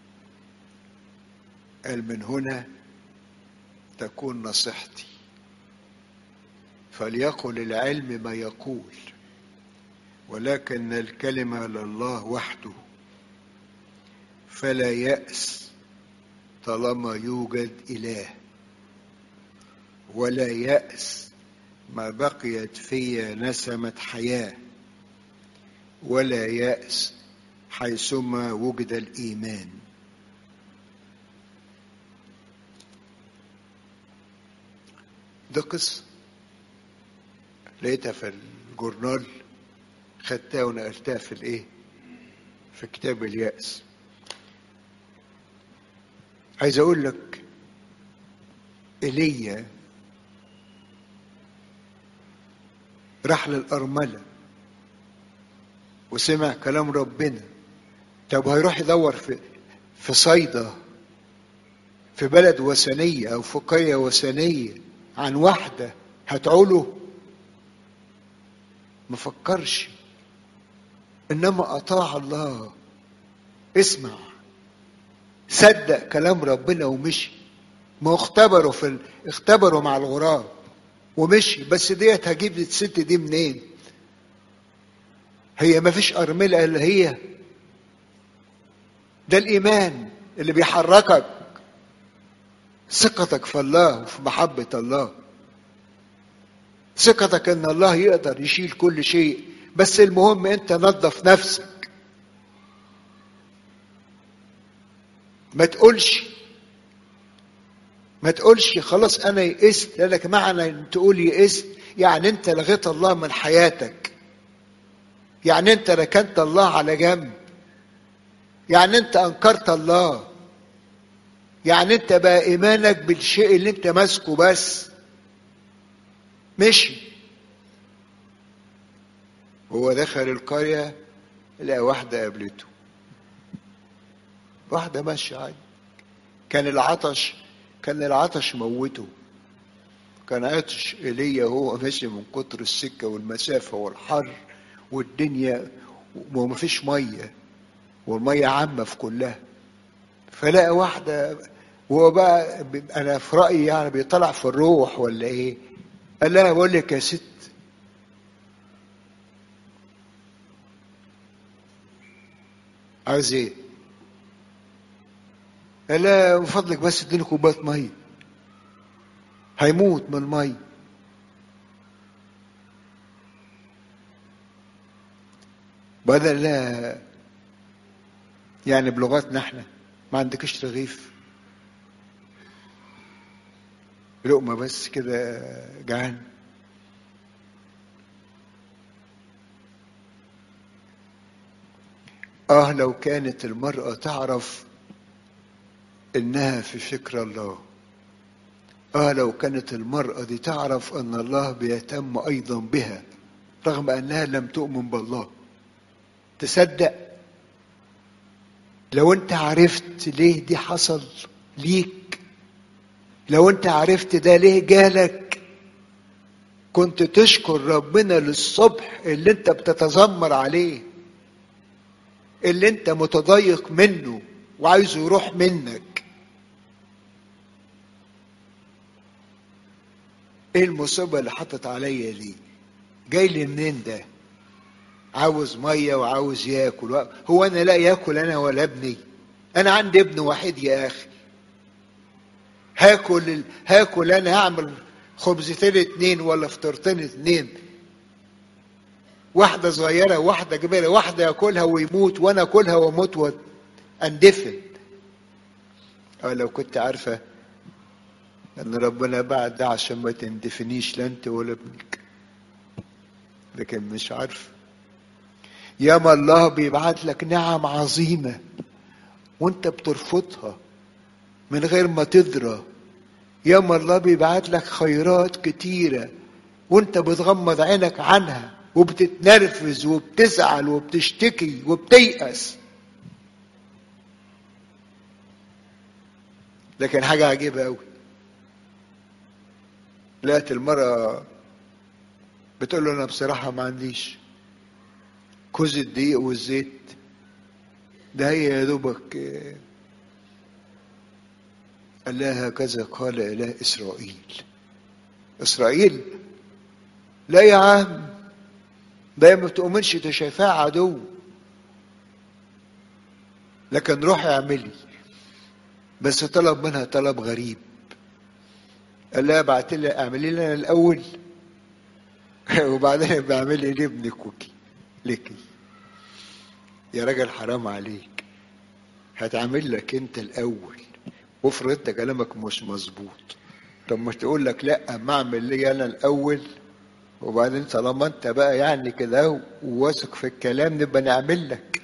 Speaker 1: قال من هنا تكون نصيحتي فليقل العلم ما يقول ولكن الكلمة لله وحده فلا يأس طالما يوجد إله ولا يأس ما بقيت في نسمة حياة ولا يأس حيثما وجد الإيمان ده قصة لقيتها في الجورنال خدتها ونقلتها في الايه في كتاب اليأس عايز اقول لك ايليا راح للأرملة وسمع كلام ربنا طب هيروح يدور في في صيدا في بلد وثنية أو في قرية وثنية عن واحدة هتعوله ما فكرش إنما أطاع الله اسمع صدق كلام ربنا ومشي ما اختبروا في ال... اختبروا مع الغراب ومشي بس ديت هجيب الست دي منين هي ما فيش أرملة إلا هي ده الإيمان اللي بيحركك ثقتك في الله وفي محبة الله ثقتك ان الله يقدر يشيل كل شيء بس المهم انت نظف نفسك ما تقولش ما تقولش خلاص انا يئست لانك معنى ان تقول يئست يعني انت لغيت الله من حياتك يعني انت ركنت الله على جنب يعني انت انكرت الله يعني انت بقى ايمانك بالشيء اللي انت ماسكه بس مشي هو دخل القرية لقى واحدة قابلته واحدة ماشية عادي كان العطش كان العطش موته كان عطش ايليا هو ماشي من كتر السكة والمسافة والحر والدنيا وما فيش مية والمية عامة في كلها فلقى واحدة وهو بقى انا في رأيي يعني بيطلع في الروح ولا ايه قال لها بقول لك يا ست عاوز ايه قال لها من فضلك بس اديني كوبايه ميه هيموت من الميه بدل لا يعني بلغتنا احنا ما عندكش رغيف لقمة بس كده جعان اه لو كانت المرأة تعرف انها في فكر الله اه لو كانت المرأة دي تعرف ان الله بيهتم ايضا بها رغم انها لم تؤمن بالله تصدق لو انت عرفت ليه دي حصل ليك لو انت عرفت ده ليه جالك كنت تشكر ربنا للصبح اللي انت بتتذمر عليه اللي انت متضايق منه وعايزه يروح منك ايه المصيبة اللي حطت عليا دي جاي لي منين ده عاوز مية وعاوز ياكل هو انا لا ياكل انا ولا ابني انا عندي ابن وحيد يا اخي هاكل هاكل انا هعمل خبزتين اتنين ولا فطرتين اتنين واحدة صغيرة واحدة كبيرة واحدة ياكلها ويموت وانا اكلها واموت واندفن اه لو كنت عارفة ان ربنا بعد ده عشان ما تندفنيش لا انت ولا ابنك لكن مش عارفه ياما الله بيبعت لك نعم عظيمة وانت بترفضها من غير ما تدرى ياما الله بيبعت لك خيرات كتيرة وانت بتغمض عينك عنها وبتتنرفز وبتزعل وبتشتكي وبتيأس لكن حاجة عجيبة أوي لقيت المرأة بتقول له أنا بصراحة ما عنديش كوز الدقيق والزيت ده هي يا دوبك قال لها هكذا قال إله إسرائيل إسرائيل لا يا عم ده ما بتؤمنش ده شايفاه عدو لكن روحي اعملي بس طلب منها طلب غريب قال لها ابعت لي اعملي لي انا الاول وبعدين بعملي لابنك وكي لكي يا راجل حرام عليك هتعمل لك انت الاول وافرض انت كلامك مش مظبوط طب مش تقول لك لا ما اعمل لي انا الاول وبعدين طالما انت بقى يعني كده وواثق في الكلام نبقى نعمل لك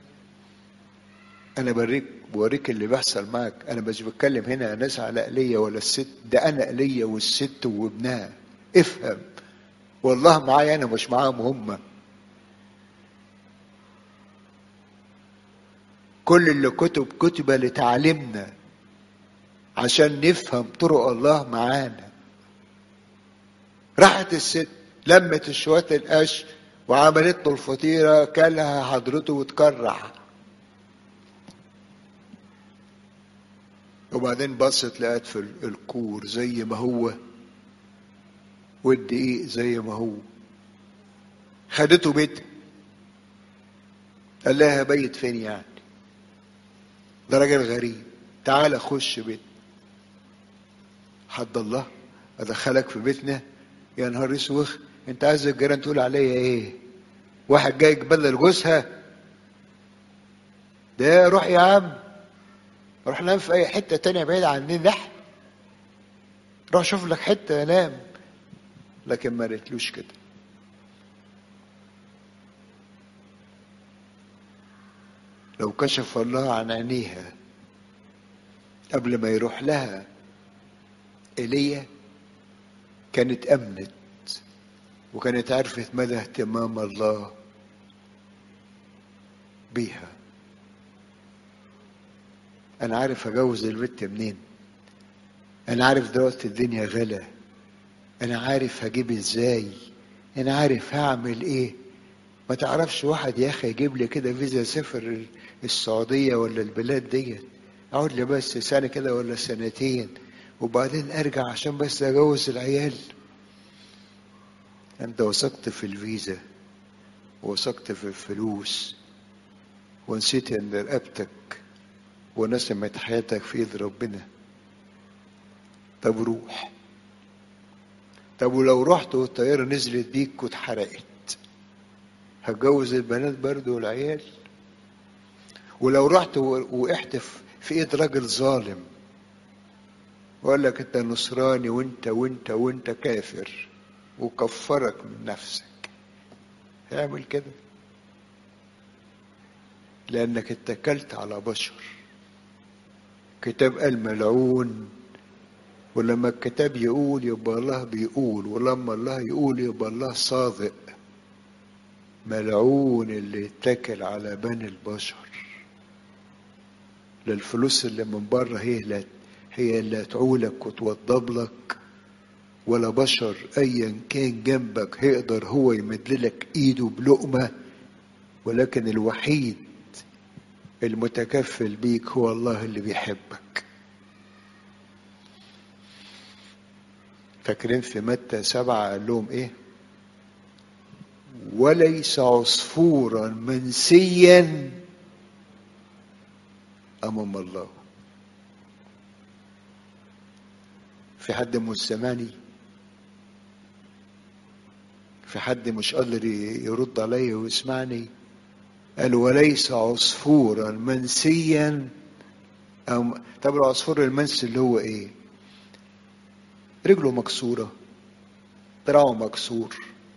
Speaker 1: انا بريك بوريك اللي بيحصل معك انا مش بتكلم هنا ناس على ايليا ولا الست ده انا ايليا والست وابنها افهم والله معايا انا مش معاهم هم كل اللي كتب كتب لتعلمنا عشان نفهم طرق الله معانا راحت الست لمت شوية القش وعملت له الفطيرة كلها حضرته وتكرع وبعدين بصت لقت في الكور زي ما هو والدقيق زي ما هو خدته بيتها قال لها بيت فين يعني ده راجل غريب تعالى خش بيت حد الله ادخلك في بيتنا يا نهار اسوخ انت عايز الجيران تقول عليا ايه واحد جاي يبلل جوزها ده روح يا عم روح نام في اي حته تانية بعيد عننا احنا روح شوف لك حته نام لكن ما قالتلوش كده لو كشف الله عن عينيها قبل ما يروح لها ايليا كانت امنت وكانت عرفت مدى اهتمام الله بيها انا عارف اجوز البت منين انا عارف دلوقتي الدنيا غلا انا عارف هجيب ازاي انا عارف هعمل ايه ما تعرفش واحد يا اخي يجيب لي كده فيزا سفر السعوديه ولا البلاد ديت اقعد لي بس سنه كده ولا سنتين وبعدين ارجع عشان بس اجوز العيال انت وثقت في الفيزا وثقت في الفلوس ونسيت ان رقبتك ونسمت حياتك في ايد ربنا طب روح طب ولو رحت والطياره نزلت بيك واتحرقت هتجوز البنات برضو والعيال ولو رحت وقعت في ايد راجل ظالم وقال لك انت نصراني وانت وانت وانت كافر وكفرك من نفسك اعمل كده لانك اتكلت على بشر كتاب قال ملعون ولما الكتاب يقول يبقى الله بيقول ولما الله يقول يبقى الله صادق ملعون اللي اتكل على بني البشر لا الفلوس اللي من بره هي اللي هي اللي هتعولك وتوضب لك ولا بشر ايا كان جنبك هيقدر هو يمد لك ايده بلقمه ولكن الوحيد المتكفل بيك هو الله اللي بيحبك فاكرين في متى سبعة قال لهم ايه وليس عصفورا منسيا امام الله في حد مستمعني في حد مش قادر يرد عليا ويسمعني قال وليس عصفورا منسيا أو طب العصفور المنسي اللي هو ايه رجله مكسورة دراعه مكسور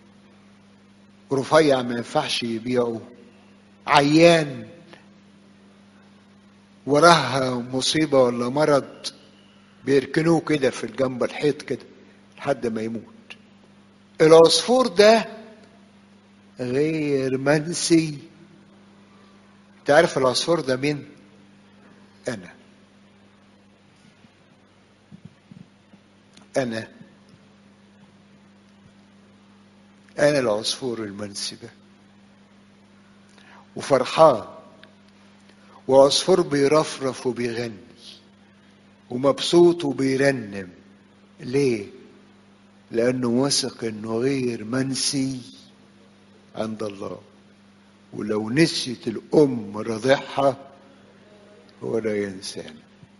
Speaker 1: رفيع ما ينفعش يبيعه عيان وراها مصيبة ولا مرض بيركنوه كده في الجنب الحيط كده لحد ما يموت العصفور ده غير منسي تعرف العصفور ده مين انا انا انا العصفور المنسي ده وفرحان وعصفور بيرفرف وبيغني ومبسوط وبيرنم ليه لانه واثق انه غير منسي عند الله ولو نسيت الام رضعها هو لا ينسانا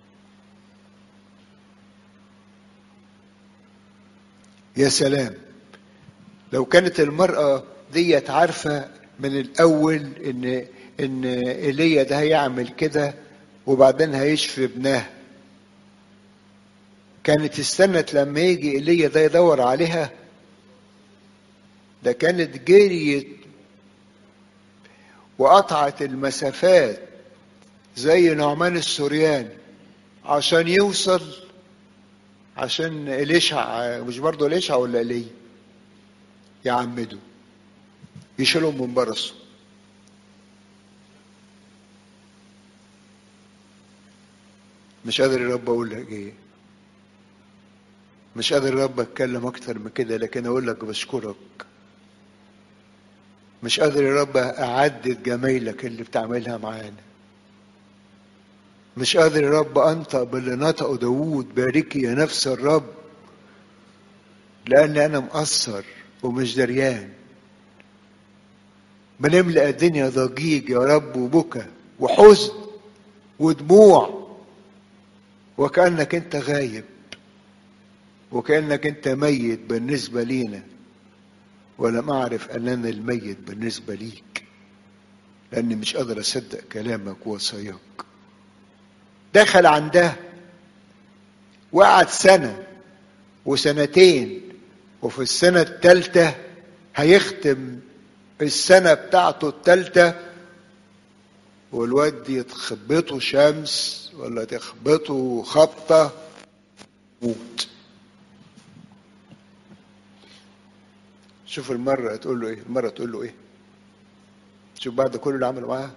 Speaker 1: يا سلام لو كانت المرأة ديت عارفة من الأول إن إن إيليا ده هيعمل كده وبعدين هيشفي ابنها كانت استنت لما يجي ايليا ده يدور عليها ده كانت جريت وقطعت المسافات زي نعمان السورياني عشان يوصل عشان إليشع مش برضه إليشع ولا إلي يعمدوا يشيلهم من برصه مش قادر يا رب اقول لك ايه مش قادر يا رب اتكلم اكتر من كده لكن اقول لك بشكرك مش قادر يا رب اعدد جمايلك اللي بتعملها معانا مش قادر يا رب انطق باللي نطقه داوود باركي يا نفس الرب لان انا مقصر ومش دريان بنملأ الدنيا ضجيج يا رب وبكى وحزن ودموع وكأنك انت غايب وكأنك انت ميت بالنسبة لينا ولم أعرف أننا الميت بالنسبة ليك لأني مش قادر أصدق كلامك ووصاياك دخل عندها وقعد سنة وسنتين وفي السنة الثالثة هيختم السنة بتاعته الثالثة والواد يتخبطه شمس ولا تخبطه خبطة موت شوف المرة تقول له ايه المرة تقول له ايه شوف بعد كل اللي عمله معاها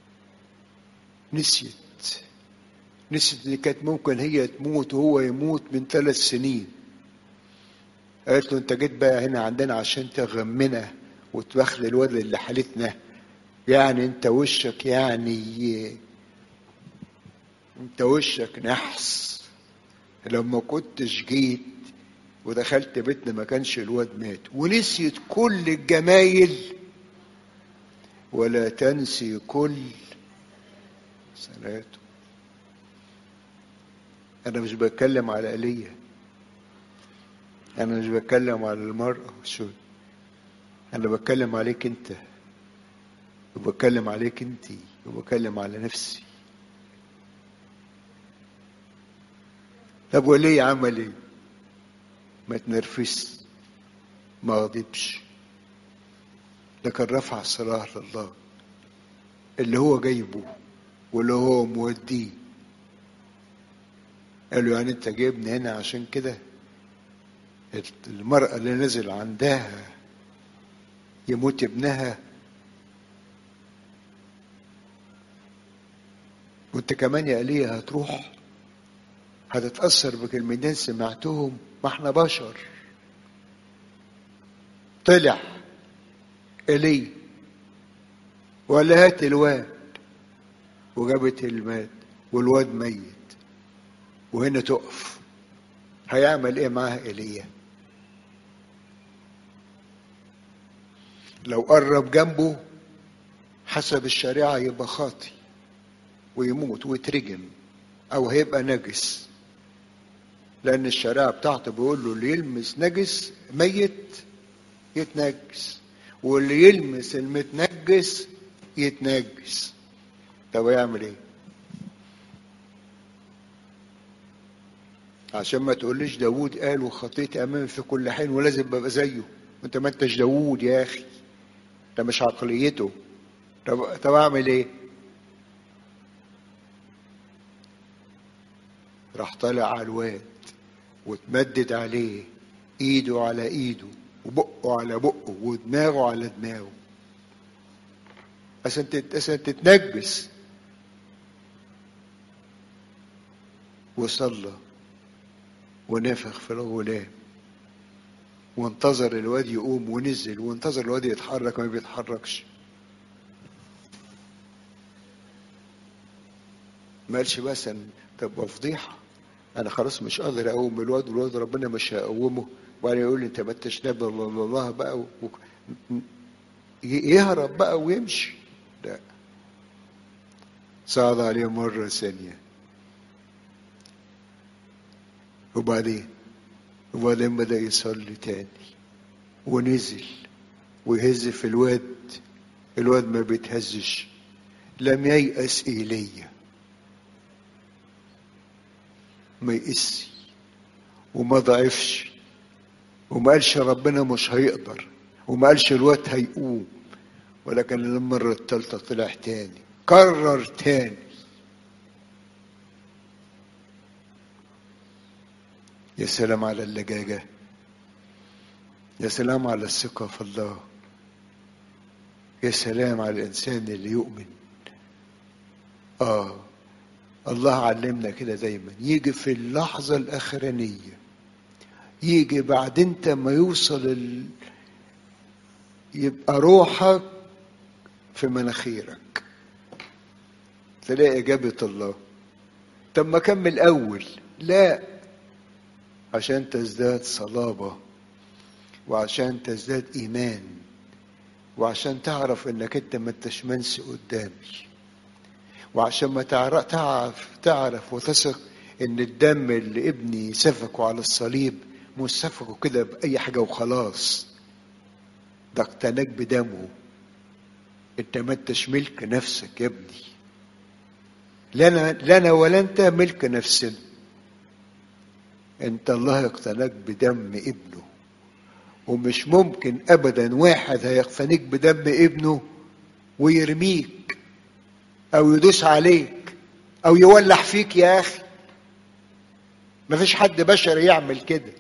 Speaker 1: نسيت نسيت ان كانت ممكن هي تموت وهو يموت من ثلاث سنين قالت له انت جيت بقى هنا عندنا عشان تغمنا وتبخل الواد اللي حالتنا يعني انت وشك يعني انت وشك نحس لو ما كنتش جيت ودخلت بيتنا ما كانش الواد مات ونسيت كل الجمايل ولا تنسي كل صلاته انا مش بتكلم على ايليا انا مش بتكلم على المرأة شو انا بتكلم عليك انت وبتكلم عليك انت وبتكلم على نفسي طب وليه عمل ايه ما تنرفزش ما غضبش لكن رفع الصلاة لله اللي هو جايبه واللي هو موديه قال له يعني انت جايبني هنا عشان كده المرأة اللي نزل عندها يموت ابنها وانت كمان يا ايليا هتروح هتتاثر بكلمتين سمعتهم ما احنا بشر طلع ايليا ولا هات الواد وجابت المات والواد ميت وهنا تقف هيعمل ايه معاها ايليا لو قرب جنبه حسب الشريعة يبقى خاطي ويموت ويترجم أو هيبقى نجس لأن الشريعة بتاعته بيقول له اللي يلمس نجس ميت يتنجس واللي يلمس المتنجس يتنجس طب يعمل ايه؟ عشان ما تقوليش داوود قال وخطيت امامي في كل حين ولازم ابقى زيه انت ما انتش داوود يا اخي ده مش عقليته طب طب اعمل ايه راح طالع على الواد وتمدد عليه ايده على ايده وبقه على بقه ودماغه على دماغه عشان عشان تتنجس وصلى ونفخ في الغلام وانتظر الواد يقوم ونزل وانتظر الواد يتحرك ما بيتحركش ما قالش بس طب فضيحه انا خلاص مش قادر اقوم الواد والواد ربنا مش هيقومه وبعدين يقول لي انت ما انتش نبي الله بقى و... يهرب بقى ويمشي لا صعد عليه مرة ثانية وبعدين وبعدين بدأ يصلي تاني ونزل ويهز في الواد الواد ما بيتهزش لم ييأس إيليا ما يقسي وما ضعفش وما قالش ربنا مش هيقدر وما قالش الواد هيقوم ولكن المرة الثالثة طلع تاني كرر تاني يا سلام على اللجاجة يا سلام على الثقة في الله يا سلام على الإنسان اللي يؤمن آه الله علمنا كده دايما يجي في اللحظة الأخرانية يجي بعد انت ما يوصل ال... يبقى روحك في مناخيرك تلاقي إجابة الله طب ما كمل أول لا عشان تزداد صلابة وعشان تزداد إيمان وعشان تعرف إنك أنت ما انتش منسي قدامي وعشان ما تعرف تعرف تعرف وتثق إن الدم اللي ابني سفكه على الصليب مش سفكه كده بأي حاجة وخلاص ده اقتناك بدمه انت ما انتش ملك نفسك يا ابني لنا لنا ولا انت ملك نفسنا انت الله اقتناك بدم ابنه ومش ممكن ابدا واحد هيقتنيك بدم ابنه ويرميك او يدوس عليك او يولع فيك يا اخي مفيش حد بشري يعمل كده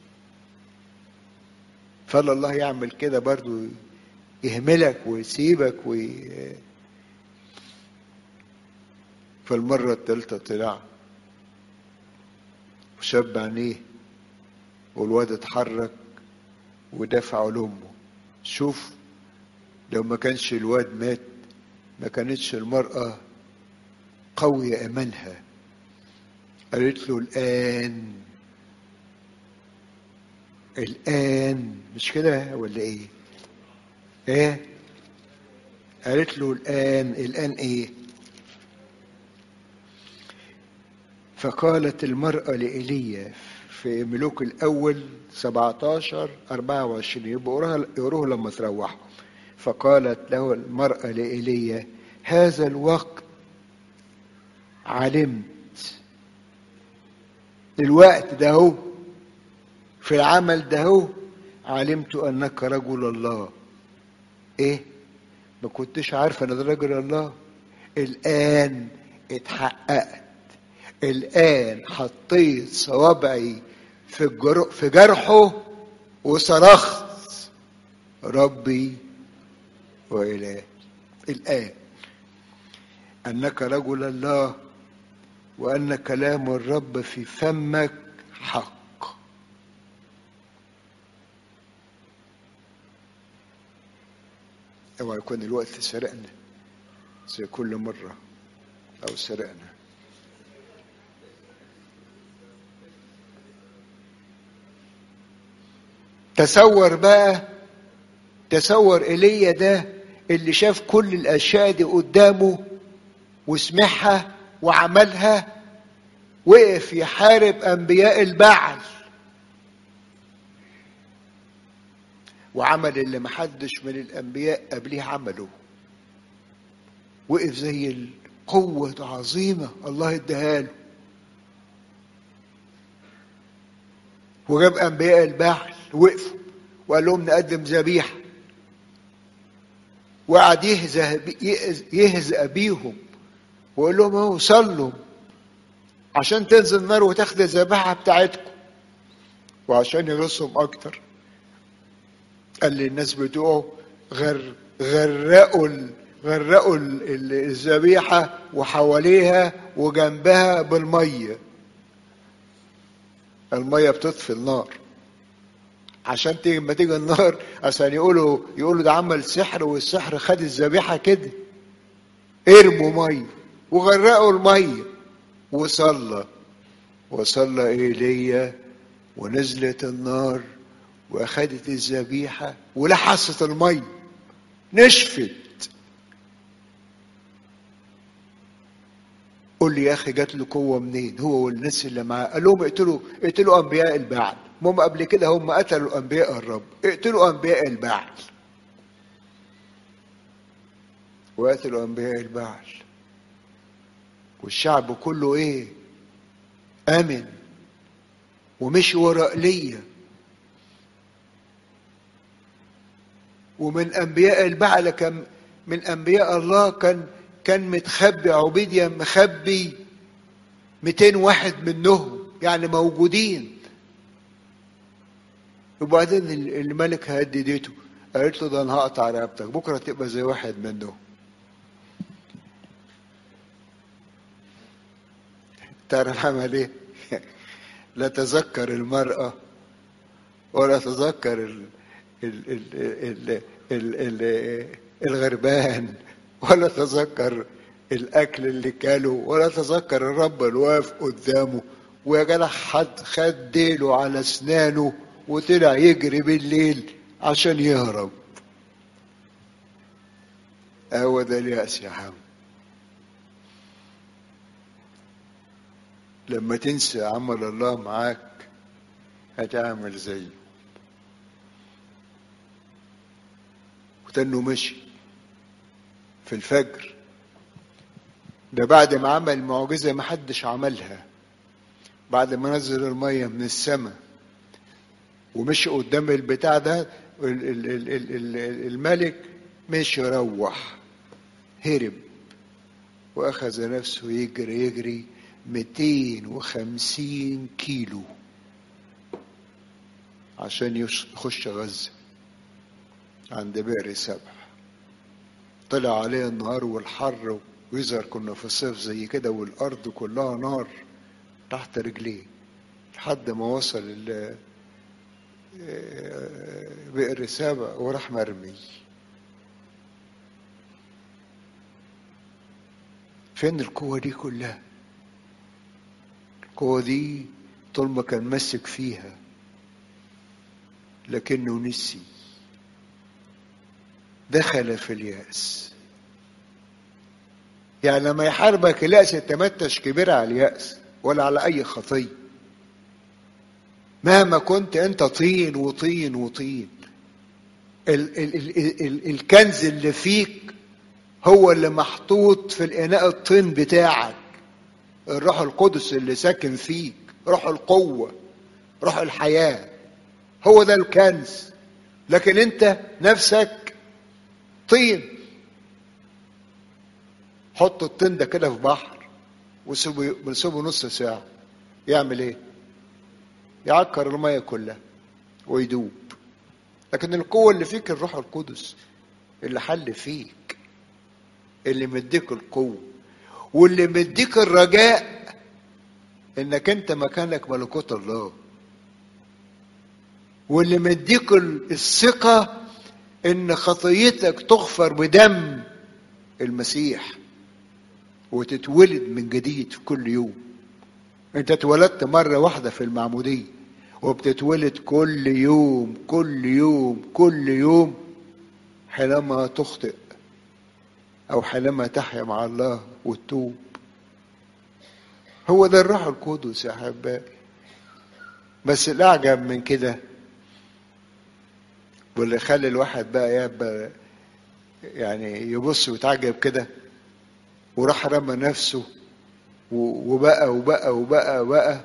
Speaker 1: فلا الله يعمل كده برضو يهملك ويسيبك وي... فالمرة الثالثة طلع وشاب عينيه والواد اتحرك ودفعه لأمه شوف لو ما كانش الواد مات ما كانتش المرأة قوية إيمانها قالت له الآن الآن مش كده ولا إيه؟ إيه؟ قالت له الآن الآن إيه؟ فقالت المرأة لإيليا في ملوك الأول 17 24 يبقوا يقروه لما تروحوا فقالت له المرأة لإيليا هذا الوقت علمت الوقت ده هو في العمل ده هو علمت أنك رجل الله إيه ما كنتش عارفة أن ده رجل الله الآن اتحققت الآن حطيت صوابعي في الجرح في جرحه وصرخت ربي وإلهي الآن أنك رجل الله وأن كلام الرب في فمك حق اوعى يكون الوقت سرقنا زي كل مرة أو سرقنا تصور بقى تصور ايليا ده اللي شاف كل الاشياء دي قدامه وسمعها وعملها وقف يحارب انبياء البعل وعمل اللي محدش من الانبياء قبليه عمله وقف زي القوة عظيمة الله اداها له وجاب انبياء البعل وقفوا وقال لهم نقدم ذبيحه وقعد يهزأ يهزأ بيهم ويقول لهم اهو صلوا عشان تنزل النار وتاخد الذبيحه بتاعتكم وعشان يغصهم اكتر قال للناس بتوعه غر غرقوا ال... غرقوا الذبيحه وحواليها وجنبها بالميه الميه بتطفي النار عشان تيجي لما تيجي النار عشان يقولوا يقولوا ده عمل سحر والسحر خد الذبيحه كده ارموا ميه وغرقوا الميه وصلى وصلى ايليا ونزلت النار واخدت الذبيحه ولحست الميه نشفت قول لي يا اخي جات له قوه منين هو والناس اللي معاه قال لهم اقتلوا اقتلوا انبياء البعل هم قبل كده هم قتلوا انبياء الرب اقتلوا انبياء البعل وقتلوا انبياء البعل والشعب كله ايه امن ومشي ورا ايليا ومن انبياء البعل كان من انبياء الله كان كان متخبي عبيديا مخبي 200 واحد منهم يعني موجودين وبعدين الملك هددته قالت له ده انا هقطع رقبتك بكره تبقى زي واحد منهم تعرف عمل ايه؟ لا تذكر المرأة ولا تذكر ال ال ال ال ال الغربان ولا تذكر الاكل اللي كاله ولا تذكر الرب اللي واقف قدامه ويا جدع حد خد ديله على اسنانه وطلع يجري بالليل عشان يهرب هو ده اليأس يا عم لما تنسى عمل الله معاك هتعمل زيه وتنه مشي في الفجر ده بعد ما عمل معجزة ما حدش عملها بعد ما نزل المية من السماء ومشي قدام البتاع ده الملك مشي روح هرب وأخذ نفسه يجري يجري 250 كيلو عشان يخش غزة عند بئر سبع طلع عليه النهار والحر ويظهر كنا في الصيف زي كده والأرض كلها نار تحت رجليه لحد ما وصل ال بئر سبع وراح مرمي فين القوة دي كلها القوة دي طول ما كان ماسك فيها لكنه نسي دخل في اليأس يعني لما يحاربك اليأس انت ما انتش كبير على اليأس ولا على أي خطية مهما كنت انت طين وطين وطين ال ال ال ال الكنز اللي فيك هو اللي محطوط في الإناء الطين بتاعك الروح القدس اللي ساكن فيك روح القوة روح الحياة هو ده الكنز لكن انت نفسك طين حط الطين ده كده في بحر وسيبه وسيبه نص ساعة يعمل ايه؟ يعكر المية كلها ويدوب لكن القوة اللي فيك الروح القدس اللي حل فيك اللي مديك القوة واللي مديك الرجاء انك انت مكانك ملكوت الله واللي مديك الثقة ان خطيتك تغفر بدم المسيح وتتولد من جديد في كل يوم انت اتولدت مرة واحدة في المعمودية وبتتولد كل يوم كل يوم كل يوم حينما تخطئ او حينما تحيا مع الله وتتوب هو ده الروح القدس يا احبائي بس الاعجب من كده واللي يخلي الواحد بقى يبقى يعني يبص ويتعجب كده وراح رمى نفسه وبقى وبقى وبقى وبقى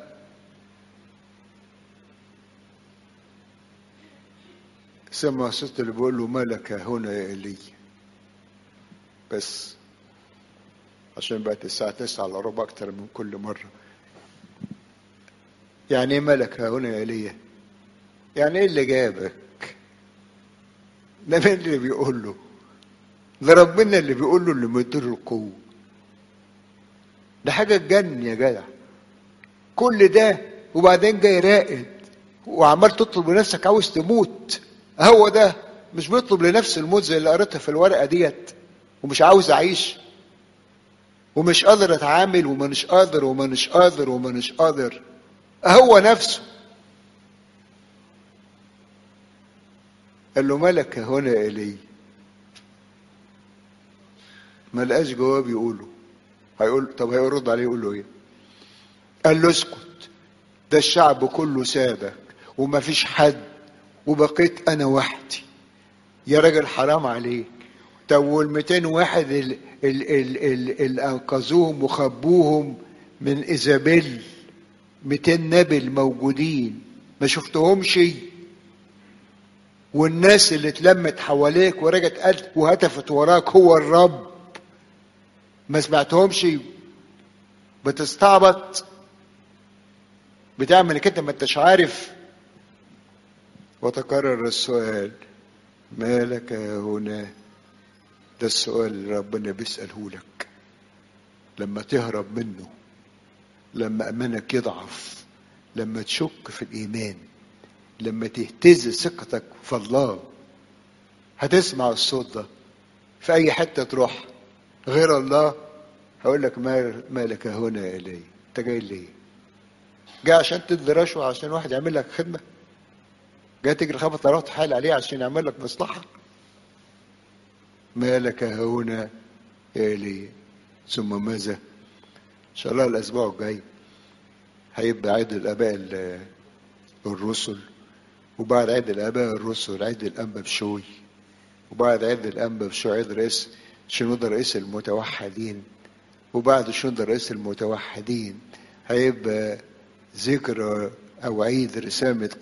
Speaker 1: سمع صوت اللي بيقول له ملك هنا يا ايليا بس عشان بقت الساعة تسعة إلا ربع أكتر من كل مرة يعني إيه ملك هنا يا ايليا يعني إيه اللي جابك ده مين اللي بيقول له ده ربنا اللي بيقول له اللي مدير القوة ده حاجة تجنن يا جدع كل ده وبعدين جاي راقد وعمال تطلب لنفسك عاوز تموت هو ده مش بيطلب لنفسه الموت زي اللي قريتها في الورقة ديت ومش عاوز أعيش ومش قادر أتعامل ومانيش قادر ومانيش قادر ومانيش قادر هو نفسه قال له ملك هنا إلي ما لقاش جواب يقوله هيقول طب هيرد عليه يقول له ايه قال له اسكت ده الشعب كله سابك وما فيش حد وبقيت انا وحدي يا راجل حرام عليك طب وال 200 واحد اللي, اللي انقذوهم وخبوهم من ايزابيل 200 نبي موجودين ما شفتهمش والناس اللي اتلمت حواليك ورجعت قالت وهتفت وراك هو الرب ما سمعتهمش بتستعبط بتعمل كده ما انتش عارف وتكرر السؤال ما لك هنا ده السؤال اللي ربنا بيسأله لك لما تهرب منه لما أمانك يضعف لما تشك في الإيمان لما تهتز ثقتك في الله هتسمع الصوت ده في أي حتة تروح غير الله هقول لك ما لك هنا يا إلي أنت جاي ليه؟ جاي عشان تدي رشوة عشان واحد يعمل لك خدمة؟ جاي تجري خبط طيارات حال عليه عشان يعمل لك مصلحة؟ ما لك هنا يا إلي ثم ماذا؟ إن شاء الله الأسبوع الجاي هيبقى عيد الآباء الرسل وبعد عيد الآباء الرسل عيد الأنبا بشوي وبعد عيد الأنبا بشوي عيد رئيس شنود رئيس المتوحدين وبعد شنود رئيس المتوحدين هيبقى ذكرى أو عيد رسامة